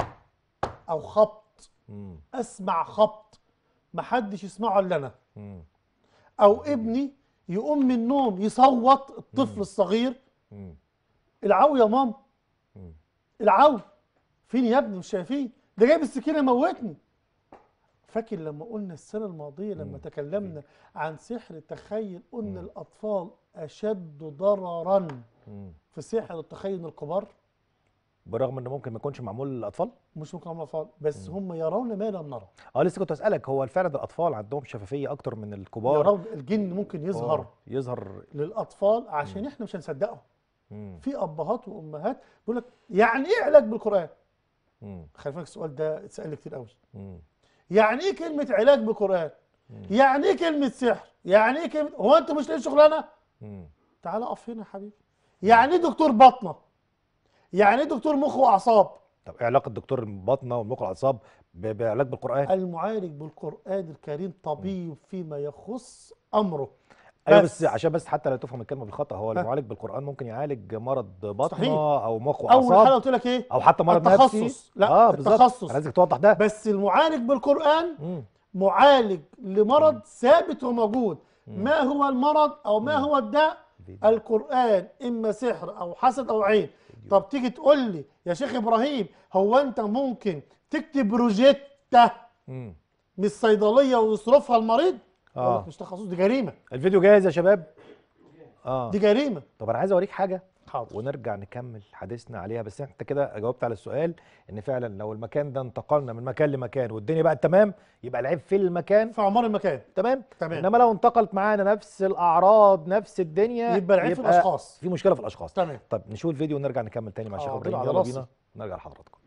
او خبط مم. اسمع خبط محدش يسمعه الا انا مم. او ابني يقوم من النوم يصوت الطفل الصغير مم. العو يا ماما مم. العو فين يا ابني مش شايفين ده جايب السكينه موتني فاكر لما قلنا السنه الماضيه لما مم. تكلمنا عن سحر التخيل قلنا الاطفال اشد ضررا مم. في سحر التخيل من الكبار بالرغم انه ممكن ما يكونش معمول للاطفال مش ممكن هم اطفال بس هم يرون ما لم نرى اه لسه كنت اسالك هو فعلا الاطفال عندهم شفافيه اكتر من الكبار يرون الجن ممكن يظهر آه، يظهر للاطفال عشان احنا مش هنصدقهم مم. في ابهات وامهات بيقول لك يعني ايه علاج بالقران مم. خلي بالك السؤال ده اتسال لي كتير قوي مم. يعني ايه كلمه علاج بالقران يعني ايه كلمه سحر يعني ايه كلمه هو انت مش لاقي شغلانه مم. تعال اقف هنا يا حبيبي يعني ايه دكتور باطنه يعني ايه دكتور مخ واعصاب طب ايه علاقه دكتور الباطنه والمخ والاعصاب ب- بعلاج بالقران المعالج بالقران الكريم طبيب فيما يخص امره ايوه بس. بس عشان بس حتى لا تفهم الكلمه بالخطا هو ها. المعالج بالقران ممكن يعالج مرض صحيح. بطنه او مخ اول حاجه واعصاب قلت لك ايه او حتى مرض التخصص. نفسي لا، اه بالظبط التخصص. انا عايزك توضح ده بس المعالج بالقران مم. معالج لمرض ثابت وموجود ما هو المرض او ما هو الداء فيديو. القران اما سحر او حسد او عين طب تيجي تقول لي يا شيخ ابراهيم هو انت ممكن تكتب روجيتا مم. من الصيدليه ويصرفها المريض آه. أقول لك مش تخصص دي جريمه الفيديو جاهز يا شباب اه دي جريمه طب انا عايز اوريك حاجه حاضر ونرجع نكمل حديثنا عليها بس انت كده جاوبت على السؤال ان فعلا لو المكان ده انتقلنا من مكان لمكان والدنيا بقت تمام يبقى العيب في المكان في عمار المكان تمام تمام. انما لو انتقلت معانا نفس الاعراض نفس الدنيا يبقى العيب في الاشخاص في مشكله في الاشخاص تمام طب نشوف الفيديو ونرجع نكمل تاني مع الشيخ حاضر، ابراهيم على يلا راسي. بينا نرجع لحضراتكم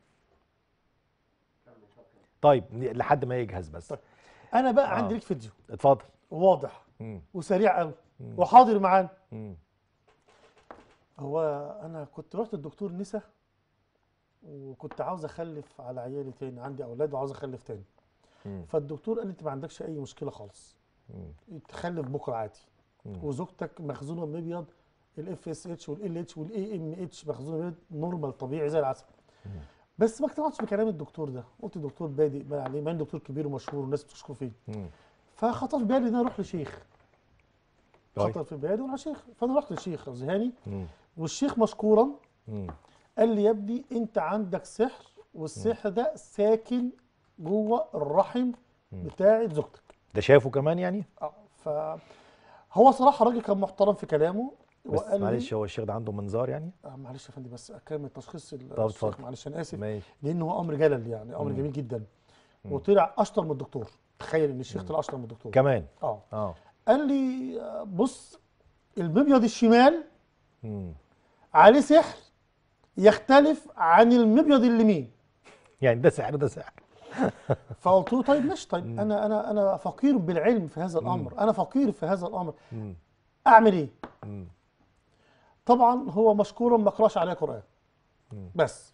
طيب ن- لحد ما يجهز بس طيب. انا بقى آه. عندي ليك فيديو اتفضل واضح مم. وسريع قوي مم. وحاضر معانا مم. هو انا كنت رحت الدكتور نسا وكنت عاوز اخلف على عيالي تاني عندي اولاد وعاوز اخلف تاني مم. فالدكتور قال لي انت ما عندكش اي مشكله خالص مم. تخلف بكره عادي مم. وزوجتك مخزونه مبيض الاف اس اتش والال اتش والاي ام اتش مخزونه مبيض نورمال طبيعي زي العسل بس ما اقتنعتش بكلام الدكتور ده قلت الدكتور بادئ بقى عليه مع إنه دكتور كبير ومشهور والناس بتشكر فيه مم. فخطر في بالي ان انا اروح لشيخ طيب. خطر في بالي اروح لشيخ فانا رحت للشيخ ذهاني مم. والشيخ مشكورا مم. قال لي يا ابني انت عندك سحر والسحر ده ساكن جوه الرحم بتاعه زوجتك ده شافه كمان يعني اه ف هو صراحه الراجل كان محترم في كلامه بس وقال معلش لي هو الشيخ ده عنده منظار يعني آه معلش يا فندم بس اكمل تشخيص ال- طب الشيخ اتفضل. معلش انا اسف ماشي لانه هو امر جلل يعني امر مم. جميل جدا وطلع اشطر من الدكتور تخيل ان الشيخ طلع اشطر من الدكتور كمان اه اه قال لي آه، بص المبيض الشمال مم. عليه سحر يختلف عن المبيض اليمين يعني ده سحر ده سحر فقلت له طيب ماشي طيب انا انا انا فقير بالعلم في هذا الامر انا فقير في هذا الامر مم. اعمل ايه مم. طبعا هو مشكورا ما قراش عليه قران مم. بس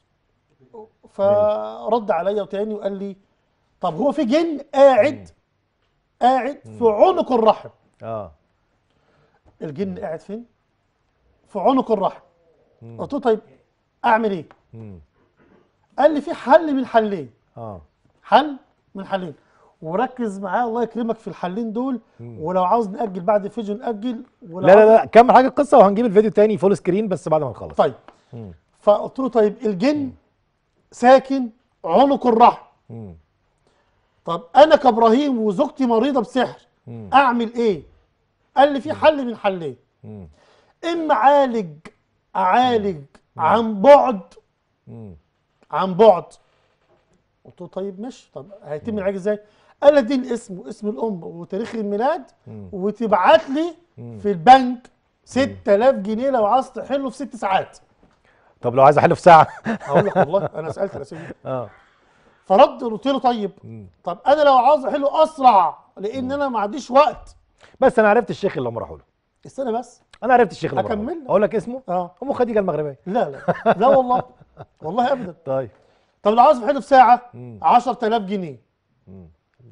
فرد عليا تاني وقال لي طب هو في جن قاعد قاعد في عنق الرحم اه الجن قاعد فين في عنق الرحم مم. قلت له طيب اعمل ايه مم. قال لي في حل من حلين اه حل من حلين وركز معاه الله يكرمك في الحلين دول ولو عاوز نأجل بعد الفيديو نأجل ولو لا لا عاوز- لا كمل حاجه القصه وهنجيب الفيديو تاني فول سكرين بس بعد ما نخلص طيب مم. فقلت له طيب الجن ساكن عنق الرحم مم. طب انا كابراهيم وزوجتي مريضه بسحر مم. اعمل ايه قال لي في حل من حلين مم. اما عالج اعالج عن بعد مم. عن بعد قلت له طيب ماشي طب هيتم العلاج ازاي قال لي اديني الاسم واسم الام وتاريخ الميلاد مم. وتبعت لي مم. في البنك 6000 جنيه لو عايز تحله في ست ساعات طب لو عايز احله في ساعه هقول لك والله انا سالت الاسئله دي اه فرد قلت له طيب مم. طب انا لو عاوز احله اسرع لان انا ما عنديش وقت بس انا عرفت الشيخ اللي هم راحوا له استنى بس انا عرفت الشيخ اللي هم راحوا له. هكمل لك. اقول لك اسمه اه ام خديجه المغربيه لا لا لا والله والله ابدا طيب طب لو عاوز احله في ساعه مم. 10000 جنيه مم.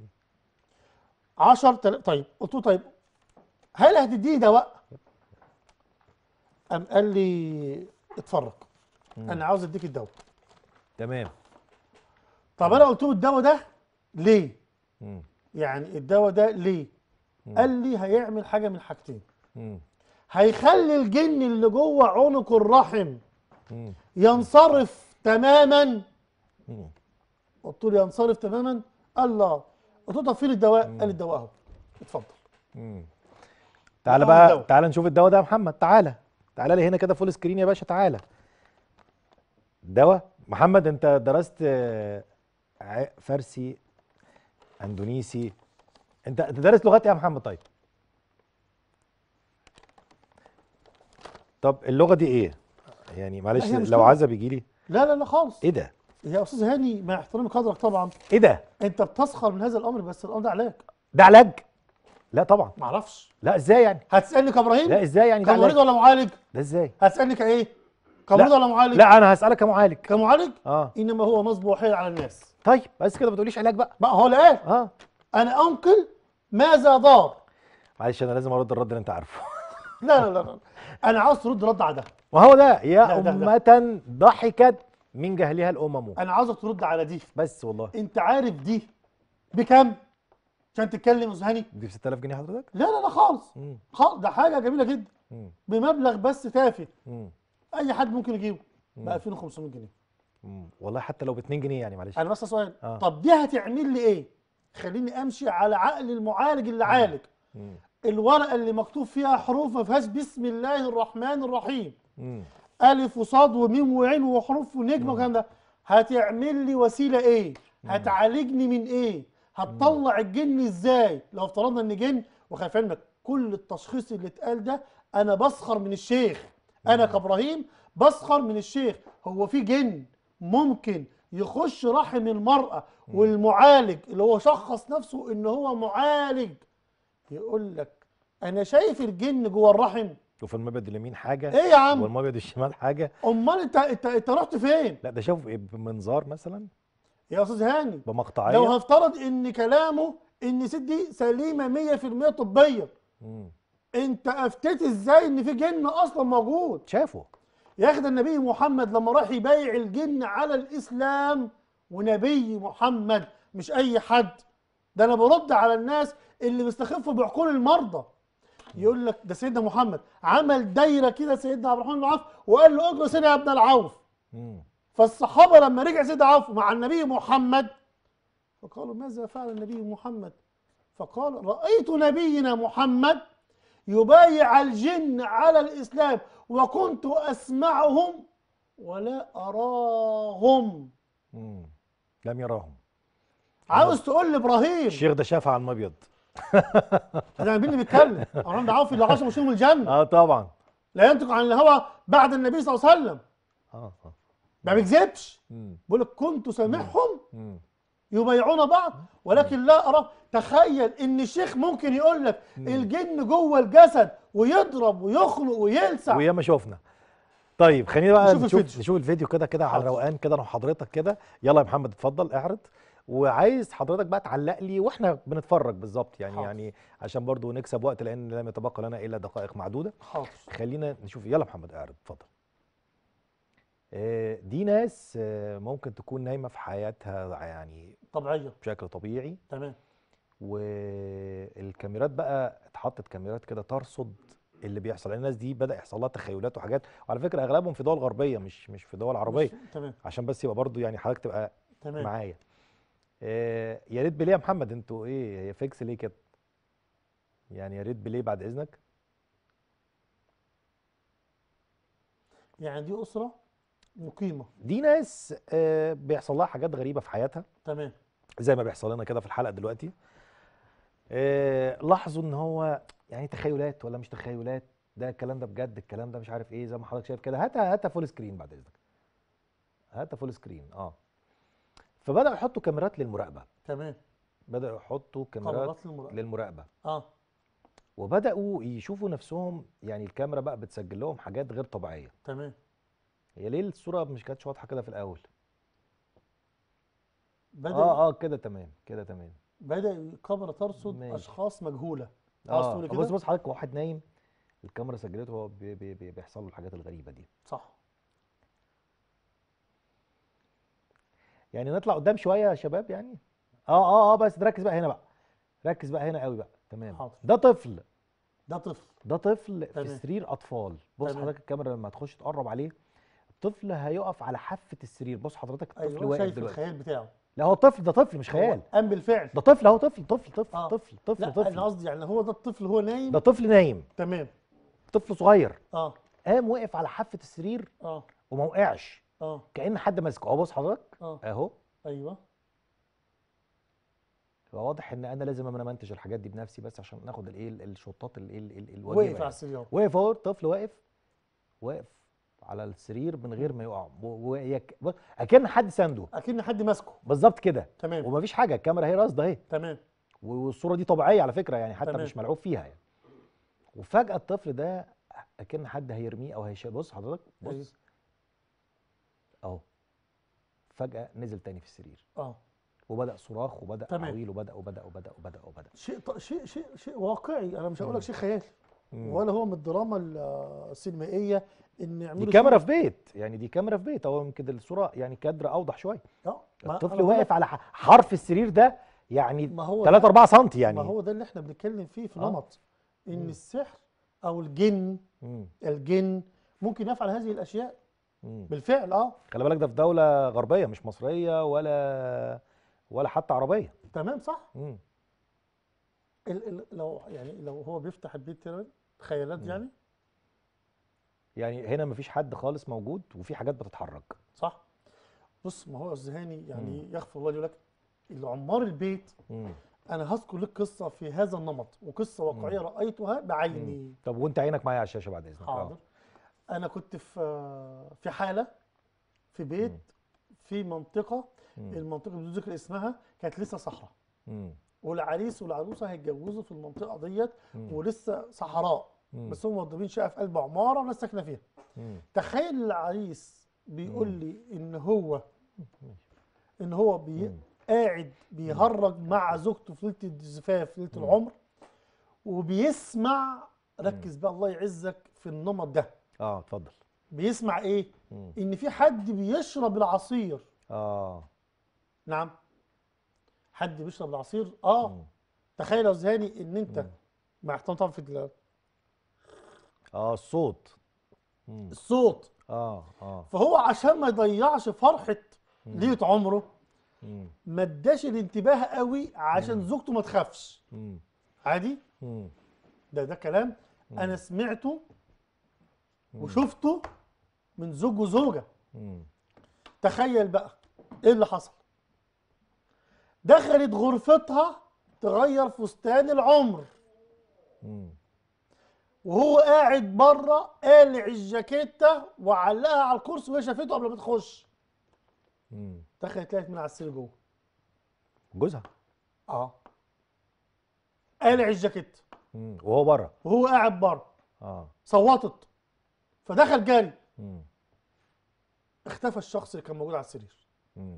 10000 طيب قلت له طيب هل هتديني دواء؟ قام قال لي اتفرج انا عاوز اديك الدواء تمام طب انا قلت له الدواء ده ليه؟ مم. يعني الدواء ده ليه؟ قال لي هيعمل حاجه من حاجتين مم. هيخلي الجن اللي جوه عنق الرحم مم. ينصرف تماما مم. قلت له ينصرف تماما قال لا قلت له طب فين الدواء؟ قال لي الدواء اهو اتفضل مم. تعالى أول بقى دواء. تعالى نشوف الدواء ده يا محمد تعالى تعالى لي هنا كده فول سكرين يا باشا تعالى دواء محمد انت درست آه، ع- فارسي اندونيسي انت انت دارس لغات ايه يا محمد طيب طب اللغه دي ايه يعني معلش هي مش لو لغة. عزب يجي لي لا لا لا خالص ايه ده يا استاذ هاني مع احترامي قدرك طبعا ايه ده انت بتسخر من هذا الامر بس الامر ده علاج ده علاج لا طبعا ما اعرفش لا ازاي يعني هتسالني كابراهيم لا ازاي يعني ده كمريض علاج ولا معالج ده ازاي هتسالني كايه كمريض لا. ولا معالج لا انا هسالك كمعالج كمعالج اه انما هو نصب وحيل على الناس طيب بس كده ما تقوليش علاج بقى بقى هو لا ايه اه انا انقل ماذا ضار معلش انا لازم ارد الرد اللي انت عارفه لا لا لا, لا. انا عاوز ترد رد على ده وهو ده يا لا، ده- ده. أمة ضحكت من جهلها الأمم انا عاوزك ترد على دي بس والله انت عارف دي بكم عشان تتكلم يا أستاذ هاني دي ب 6000 جنيه حضرتك؟ لا لا لا خالص مم. خالص ده حاجه جميله جدا مم. بمبلغ بس تافه مم. اي حد ممكن يجيبه ب مم. 2500 جنيه مم. والله حتى لو ب 2 جنيه يعني معلش انا بس سؤال آه. طب دي هتعمل لي ايه خليني امشي على عقل المعالج اللي عالج مم. الورقه اللي مكتوب فيها حروف ما فيهاش بسم الله الرحمن الرحيم مم. الف وصاد وميم وعين وحروف ونجم والكلام ده هتعمل لي وسيله ايه هتعالجني من ايه هتطلع الجن ازاي لو افترضنا ان جن وخلي في علمك كل التشخيص اللي اتقال ده انا بسخر من الشيخ انا كابراهيم بسخر من الشيخ هو في جن ممكن يخش رحم المرأة والمعالج اللي هو شخص نفسه ان هو معالج يقول لك انا شايف الجن جوه الرحم وفي المبيض اليمين حاجة ايه يا عم والمبيض الشمال حاجة امال انت انت انت رحت فين لا ده شافوا ايه بمنظار مثلا يا استاذ هاني بمقطعية لو هفترض ان كلامه ان الست دي سليمه 100% طبيا مم. انت افتيت ازاي ان في جن اصلا موجود شافوا يا اخي ده النبي محمد لما راح يبايع الجن على الاسلام ونبي محمد مش اي حد ده انا برد على الناس اللي بيستخفوا بعقول المرضى يقول لك ده سيدنا محمد عمل دايره كده سيدنا عبد الرحمن بن عوف وقال له اجرس هنا يا ابن العوف مم. فالصحابه لما رجع سيدنا عوف مع النبي محمد فقالوا ماذا فعل النبي محمد فقال رايت نبينا محمد يبايع الجن على الاسلام وكنت اسمعهم ولا اراهم مم. لم يراهم عاوز تقول لي ابراهيم الشيخ ده شافها على المبيض ده مين اللي بيتكلم ابراهيم ده عوف اللي عاش من الجنه اه طبعا لا ينطق عن الهوى بعد النبي صلى الله عليه وسلم اه اه ما بيكذبش مم. بيقول لك كنت سامعهم مم. يبايعون بعض ولكن لا ارى تخيل ان الشيخ ممكن يقول لك الجن جوه الجسد ويضرب ويخنق ويلسع وياما شفنا طيب خلينا بقى نشوف نشوف الفيديو. نشوف الفيديو كده كده على حاضر. روقان كده انا وحضرتك كده يلا يا محمد اتفضل اعرض وعايز حضرتك بقى تعلق لي واحنا بنتفرج بالظبط يعني حاضر. يعني عشان برضو نكسب وقت لان لم يتبقى لنا الا دقائق معدوده حاضر خلينا نشوف يلا يا محمد اعرض اتفضل آه، دي ناس آه، ممكن تكون نايمه في حياتها يعني طبيعيه بشكل طبيعي تمام والكاميرات بقى اتحطت كاميرات كده ترصد اللي بيحصل لان الناس دي بدا يحصل لها تخيلات وحاجات وعلى فكره اغلبهم في دول غربيه مش مش في دول عربيه مش- تمام عشان بس يبقى برضو يعني حضرتك تبقى تمام معايا آه يا ريت بليه يا محمد انتوا ايه هي فيكس ليه كده يعني يا ريت بليه بعد اذنك يعني دي اسره مقيمه دي ناس آه بيحصل لها حاجات غريبه في حياتها تمام زي ما بيحصل لنا كده في الحلقه دلوقتي آه لاحظوا ان هو يعني تخيلات ولا مش تخيلات ده الكلام ده بجد الكلام ده مش عارف ايه زي ما حضرتك شايف كده هاتها هاتها فول سكرين بعد اذنك هاتها فول سكرين اه فبداوا يحطوا كاميرات للمراقبه تمام بداوا يحطوا كاميرات قرارات للمراقبه للمراقبه اه وبداوا يشوفوا نفسهم يعني الكاميرا بقى بتسجل لهم حاجات غير طبيعيه تمام هي ليه الصوره مش كانتش واضحه كده في الاول بدا اه اه كده تمام كده تمام بدا الكاميرا ترصد ماشي. اشخاص مجهوله عاوز اه تقول بص كده بص حضرتك واحد نايم الكاميرا سجلته وهو بي بي بي بيحصل له الحاجات الغريبه دي صح يعني نطلع قدام شويه يا شباب يعني اه اه اه بس ركز بقى هنا بقى ركز بقى هنا قوي بقى تمام حاضر. ده طفل ده طفل ده طفل في تمام. سرير اطفال بص تمام. حضرتك الكاميرا لما تخش تقرب عليه الطفل هيقف على حافه السرير بص حضرتك الطفل ايوه واقف شايف دلوقتي الخيال بتاعه لا هو طفل ده طفل مش هو خيال قام بالفعل ده طفل اهو طفل طفل طفل آه. طفل طفل لا طفل انا قصدي يعني هو ده الطفل هو نايم ده طفل نايم تمام طفل صغير اه قام وقف على حافه السرير اه وما وقعش اه كأن حد ماسكه اهو بص حضرتك اه اهو ايوه فواضح ان انا لازم انا منتج الحاجات دي بنفسي بس عشان ناخد الايه ال- الشطات الايه ال- ال- الواجبه وقف على يعني. السرير واقف اهو الطفل واقف واقف على السرير من غير ما يقع و- ويك- بص، اكن حد سانده اكن حد ماسكه بالظبط كده تمام ومفيش حاجه الكاميرا هي راصده اهي تمام والصوره دي طبيعيه على فكره يعني حتى تمام. مش ملعوب فيها يعني وفجاه الطفل ده اكن حد هيرميه او هيشيل بص حضرتك أيوة. بص اهو فجاه نزل تاني في السرير اه وبدا صراخ وبدا تمام. عويل وبدا وبدا وبدا وبدا وبدا شيء ط... شيء شيء شيء واقعي انا مش هقول لك مم. شيء خيالي مم. ولا هو من الدراما ال- السينمائيه ان دي يعملوا كاميرا صورة- في بيت يعني دي كاميرا في بيت اهو يمكن الصوره يعني كادر اوضح شويه اه ما الطفل أنا بقول واقف لك على ح- حرف السرير ده يعني ما هو 3 ده- 4 سم يعني ما هو ده اللي احنا بنتكلم فيه في آه. نمط ان مم. السحر او الجن مم. الجن ممكن يفعل هذه الاشياء مم. بالفعل اه خلي بالك ده في دوله غربيه مش مصريه ولا ولا حتى عربيه تمام صح مم. ال ال لو يعني لو هو بيفتح البيت كده خيالات مم. يعني يعني هنا مفيش حد خالص موجود وفي حاجات بتتحرك صح بص ما هو الذهاني يعني يغفر الله لي ولك العمار البيت مم. انا هذكر لك قصه في هذا النمط وقصه واقعيه رايتها بعيني طب وانت عينك معايا على الشاشه بعد اذنك آه. حاضر انا كنت في في حاله في بيت مم. في منطقه مم. المنطقه بدون ذكر اسمها كانت لسه صحراء مم. والعريس والعروسه هيتجوزوا في المنطقه ديت مم. ولسه صحراء مم. بس هم موضبين شقه في قلب عماره وناس ساكنه فيها مم. تخيل العريس بيقول مم. لي ان هو ان هو بي مم. قاعد بيهرج مع زوجته في ليله الزفاف في ليله مم. العمر وبيسمع ركز بقى الله يعزك في النمط ده اه اتفضل بيسمع ايه مم. ان في حد بيشرب العصير اه نعم حد بيشرب العصير اه مم. تخيل يا زهاني ان انت مم. مع احترام طبعا في ال- اه الصوت مم. الصوت اه اه فهو عشان ما يضيعش فرحه مم. ليله عمره مم. ما اداش الانتباه قوي عشان مم. زوجته ما تخافش مم. عادي مم. ده ده كلام مم. انا سمعته مم. وشفته من زوج وزوجه مم. تخيل بقى ايه اللي حصل دخلت غرفتها تغير فستان العمر مم. وهو قاعد بره قالع الجاكيته وعلقها على الكرسي وهي شافته قبل ما تخش مم. دخلت لقت من على السرير جوه جوزها اه قالع الجاكيت مم. وهو بره وهو قاعد بره اه صوتت فدخل جري مم. اختفى الشخص اللي كان موجود على السرير مم.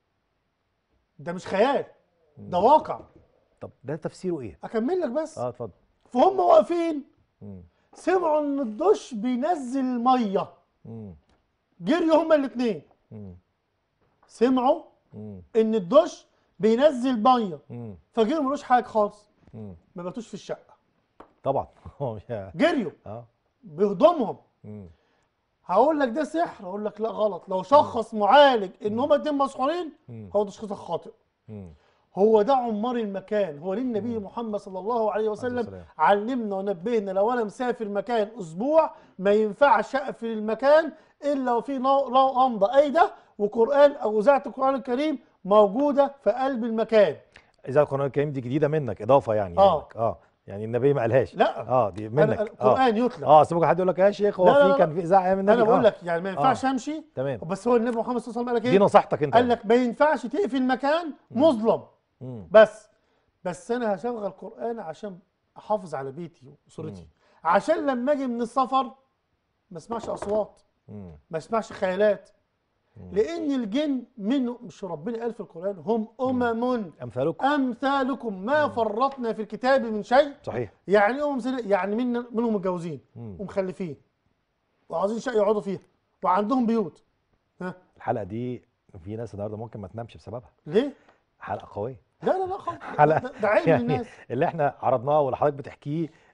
ده مش خيال ده مم. واقع طب ده تفسيره ايه اكمل لك بس اه اتفضل فهم واقفين مم. سمعوا ان الدش بينزل ميه مم. جريوا هما الاثنين مم. سمعوا مم. ان الدش بينزل ميه مم. فجريوا ملوش حاجه خالص مم. ما باتوش في الشقه طبعا يا- جريوا اه بهدومهم مم. هقول لك ده سحر اقول لك لا غلط لو شخص معالج ان هما اتنين مسحورين مم. هو تشخيصك خاطئ مم. هو ده عمار المكان هو ليه النبي محمد صلى الله عليه وسلم السلام. علمنا ونبهنا لو انا مسافر مكان اسبوع ما ينفعش اقفل المكان الا وفي نو- نو- لمضه قايده وقران او اذاعه القران الكريم موجوده في قلب المكان اذا القران الكريم دي جديده منك اضافه يعني آه. منك. اه يعني النبي ما قالهاش لا. اه دي أنا- منك اه القران يتلى اه سيبك حد يقول لك يا شيخ هو لا، لا، في لا. كان في اذاعه من النبي انا بقول آه. لك يعني ما ينفعش امشي تمام بس هو النبي محمد صلى الله عليه وسلم قال لك دي ايه نصيحتك انت قال لك ما ينفعش تقفل مكان مظلم مم. بس بس انا هشغل قران عشان احافظ على بيتي واسرتي مم. عشان لما اجي من السفر ما اسمعش اصوات مم. ما اسمعش خيالات مم. لان الجن منه مش ربنا قال في القران هم امم امثالكم امثالكم ما فرطنا في الكتاب من شيء صحيح يعني ايه أمثال- يعني من منهم متجوزين مم. ومخلفين وعاوزين شقه يقعدوا فيها وعندهم بيوت ها الحلقه دي في ناس النهارده ممكن ما تنامش بسببها ليه؟ حلقه قويه لا لا لا خالص حلقه ده, ده عيب يعني للناس اللي احنا عرضناه واللي حضرتك بتحكيه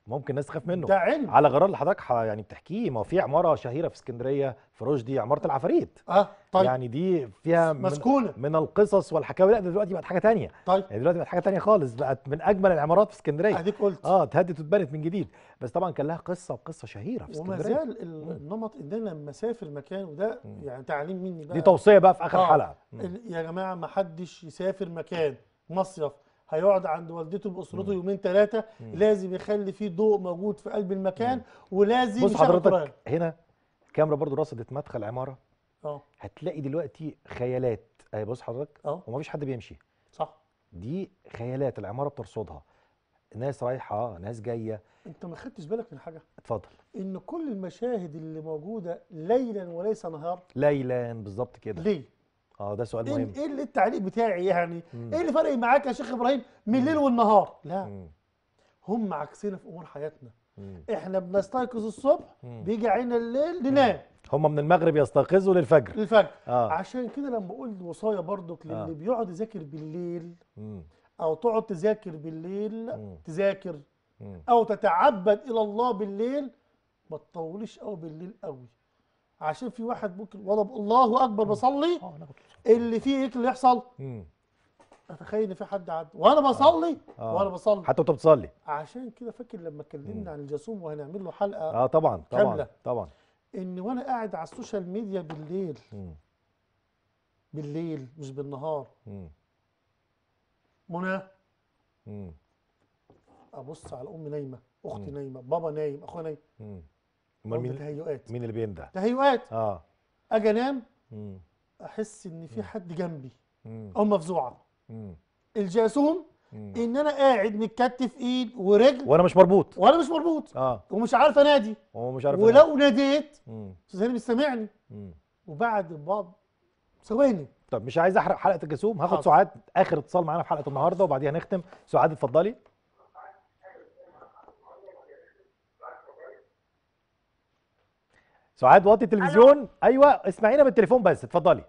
ممكن الناس تخاف منه ده علم على غرار اللي حضرتك ح- يعني بتحكيه ما هو في عماره شهيره في اسكندريه في رشدي عماره العفاريت اه طيب يعني دي فيها من, مسكونه من القصص والحكاوي لا ده دلوقتي بقت حاجه تانية طيب يعني دلوقتي بقت حاجه تانية خالص بقت من اجمل العمارات في اسكندريه اديك قلت اه اتهدت واتبنت من جديد بس طبعا كان لها قصه وقصه شهيره في وما اسكندريه زال ال- النمط ان انا لما اسافر مكان وده مم. يعني تعليم مني بقى دي توصيه بقى في اخر آه. حلقه مم. ال- يا جماعه ما حدش يسافر مكان مصيف هيقعد عند والدته باسرته يومين ثلاثه مم. لازم يخلي فيه ضوء موجود في قلب المكان ولازم بص يشغل قرآن. حضرتك هنا الكاميرا برضو رصدت مدخل عماره اه هتلاقي دلوقتي خيالات اهي بص حضرتك اه ومفيش حد بيمشي صح دي خيالات العماره بترصدها ناس رايحه ناس جايه انت ما خدتش بالك من حاجه اتفضل ان كل المشاهد اللي موجوده ليلا وليس نهار ليلا بالظبط كده ليه اه ده سؤال ايه مهم إيه اللي التعليق بتاعي يعني مم. ايه اللي فرق معاك يا شيخ ابراهيم من الليل والنهار لا مم. هم عكسنا في امور حياتنا مم. احنا بنستيقظ الصبح مم. بيجي علينا الليل ننام هم من المغرب يستيقظوا للفجر للفجر اه عشان كده لما اقول وصايا برضك للي آه. بيقعد يذاكر بالليل مم. او تقعد تذاكر بالليل مم. تذاكر مم. او تتعبد الى الله بالليل ما تطولش قوي بالليل قوي عشان في واحد ممكن ولا الله اكبر بصلي اه ناخد اللي فيه ايه اللي يحصل مم. اتخيل ان في حد عدى وانا بصلي آه. وانا بصلي حتى وانت بتصلي عشان كده فاكر لما مم. اتكلمنا عن الجاسوم وهنعمل له حلقه اه طبعا طبعا كاملة. طبعا ان وانا قاعد على السوشيال ميديا بالليل مم. بالليل مش بالنهار مم. منى مم. ابص على امي نايمه اختي مم. نايمه بابا نايم اخويا نايم مم. امال برضه مين تهيؤات مين اللي بينده تهيؤات اه اجي انام مم. احس ان في حد جنبي مم. او مفزوعه مم. الجاسوم مم. ان انا قاعد متكتف ايد ورجل وانا مش مربوط وانا مش مربوط اه ومش عارف انادي هو مش عارف ينام. ولو ناديت مم. استاذ هاني بيستمعني مم. وبعد بعض ثواني طب مش عايز احرق حلقه الجاسوم هاخد حاضر. سعاد اخر اتصال معانا في حلقه النهارده وبعديها نختم سعاد اتفضلي سعاد وطي التلفزيون ايوه اسمعينا بالتليفون بس اتفضلي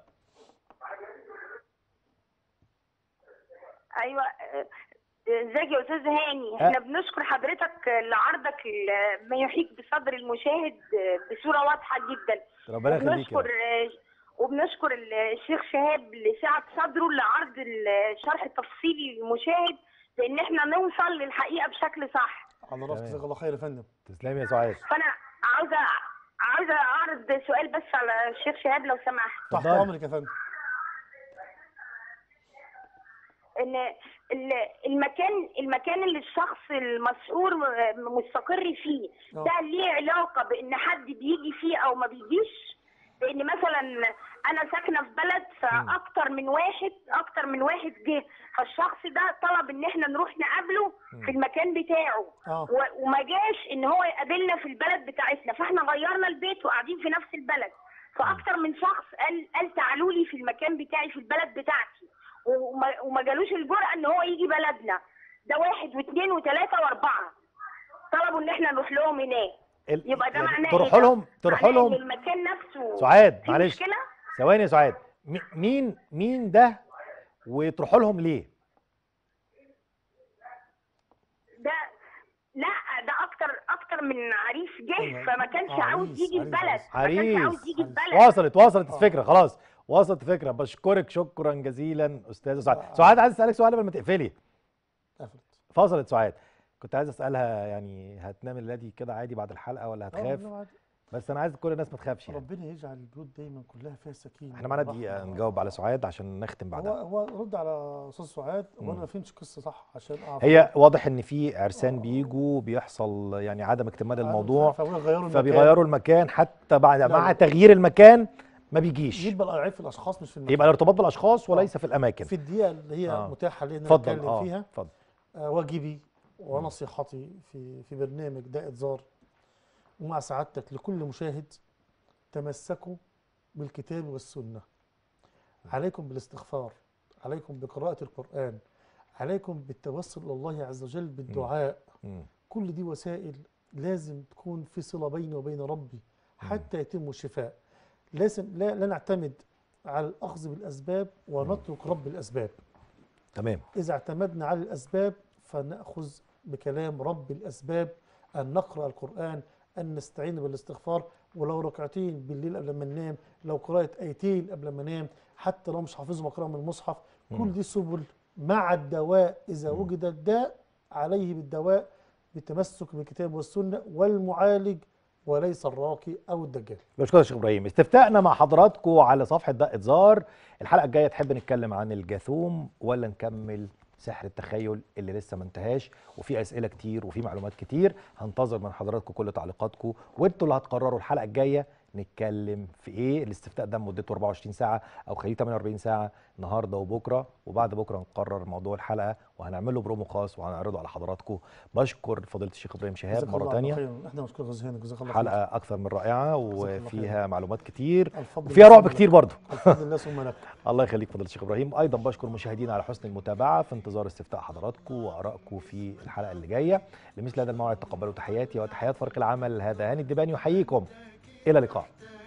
ايوه آه، ازيك يا استاذ هاني احنا بنشكر حضرتك لعرضك ال- ما يحيط بصدر المشاهد بصوره واضحه جدا ربنا يخليك يا وبنشكر رب. آه، وبنشكر ال- الشيخ شهاب لسعه صدره لعرض الشرح التفصيلي للمشاهد لان احنا نوصل للحقيقه بشكل صح على راسك تمام. جزاك الله خير يا فندم تسلمي يا سعاد فانا عاوزه عاوزه اعرض سؤال بس على الشيخ شهاب لو سمحت تحت اتفضل. امرك يا فندم ان ال- المكان المكان اللي الشخص المسحور م- مستقر فيه آه. ده ليه علاقه بان حد بيجي فيه او ما بيجيش لان مثلا انا ساكنه في بلد فاكتر من واحد اكتر من واحد جه فالشخص ده طلب ان احنا نروح نقابله في المكان بتاعه اه و- وما جاش ان هو يقابلنا في البلد بتاعتنا فاحنا غيرنا البيت وقاعدين في نفس البلد فاكتر من شخص قال قال تعالوا لي في المكان بتاعي في البلد بتاعتي وما, وما جالوش الجرأة ان هو يجي بلدنا ده واحد واثنين وثلاثة واربعة طلبوا ان احنا نروح لهم هناك ال- يبقى ده يعني معناه تروحوا إيه؟ لهم تروحوا معناه إن لهم المكان نفسه سعاد في معلش مشكلة ثواني يا سعاد مي- مين مين ده وتروحوا لهم ليه ده لا ده اكتر اكتر من عريس جه أيوة. فما كانش آه، عاوز عريس، يجي عريس، البلد ما عريس. كانش عاوز يجي عريس. البلد وصلت وصلت آه. الفكره خلاص وصلت الفكره بشكرك شكرا جزيلا استاذه سعاد آه. سعاد عايز اسالك سؤال قبل ما تقفلي قفلت فصلت سعاد كنت عايز اسالها يعني هتنام الليله دي كده عادي بعد الحلقه ولا آه، هتخاف والله عادي. بس انا عايز كل الناس ما تخافش يعني ربنا يجعل البيوت دايما كلها فيها سكينه احنا معانا ورحمة. دقيقه نجاوب على سعاد عشان نختم هو بعدها هو رد على استاذ سعاد وانا مم. ما فهمتش القصه صح عشان اعرف هي واضح ان في عرسان بيجوا بيحصل يعني عدم اكتمال الموضوع فبيغيروا المكان فبيغيروا المكان حتى بعد لا، مع لا. تغيير المكان ما بيجيش يبقى العيب في الاشخاص مش في المكان يبقى الارتباط بالاشخاص وليس في الاماكن في الدقيقه اللي هي آه. متاحه لي ان انا اتفضل اتكلم اه فيها اتفضل آه، واجبي ونصيحتي في في برنامج داء زار ومع سعادتك لكل مشاهد تمسكوا بالكتاب والسنة عليكم بالاستغفار عليكم بقراءة القرآن عليكم بالتوسل إلى الله عز وجل بالدعاء مم. كل دي وسائل لازم تكون في صلة بيني وبين ربي حتى يتم الشفاء لازم لا, لا نعتمد على الأخذ بالأسباب ونترك رب الأسباب تمام إذا اعتمدنا على الأسباب فنأخذ بكلام رب الأسباب ان نقرا القران ان نستعين بالاستغفار ولو ركعتين بالليل قبل ما ننام لو قراءه ايتين قبل ما ننام حتى لو مش حافظهم اقراهم من المصحف كل دي سبل مع الدواء اذا وجد الداء عليه بالدواء بالتمسك بالكتاب والسنه والمعالج وليس الراقي او الدجال بشكرك يا شيخ ابراهيم استفتاءنا مع حضراتكم على صفحه دقه زار الحلقه الجايه تحب نتكلم عن الجاثوم ولا نكمل سحر التخيل اللي لسه ما انتهاش وفي اسئله كتير وفي معلومات كتير هنتظر من حضراتكم كل تعليقاتكم وانتوا اللي هتقرروا الحلقه الجايه نتكلم في ايه الاستفتاء ده مدته 24 ساعه او خليه 48 ساعه النهارده وبكره وبعد بكره نقرر موضوع الحلقه وهنعمله برومو خاص وهنعرضه على حضراتكم بشكر فضيله الشيخ ابراهيم شهاب جزاك الله مره عنا ثانيه خيراً. احنا نشكرك يا زهير جزاك الله حلقه اكثر من رائعه الله وفيها معلومات كتير الفضل وفيها رعب لله. كتير برضه الحمد لله ثم لك الله يخليك فضيله الشيخ ابراهيم ايضا بشكر مشاهدينا على حسن المتابعه في انتظار استفتاء حضراتكم وارائكم في الحلقه اللي جايه لمثل هذا الموعد تقبلوا تحياتي وتحيات فريق العمل هذا هاني الدباني يحييكم الى اللقاء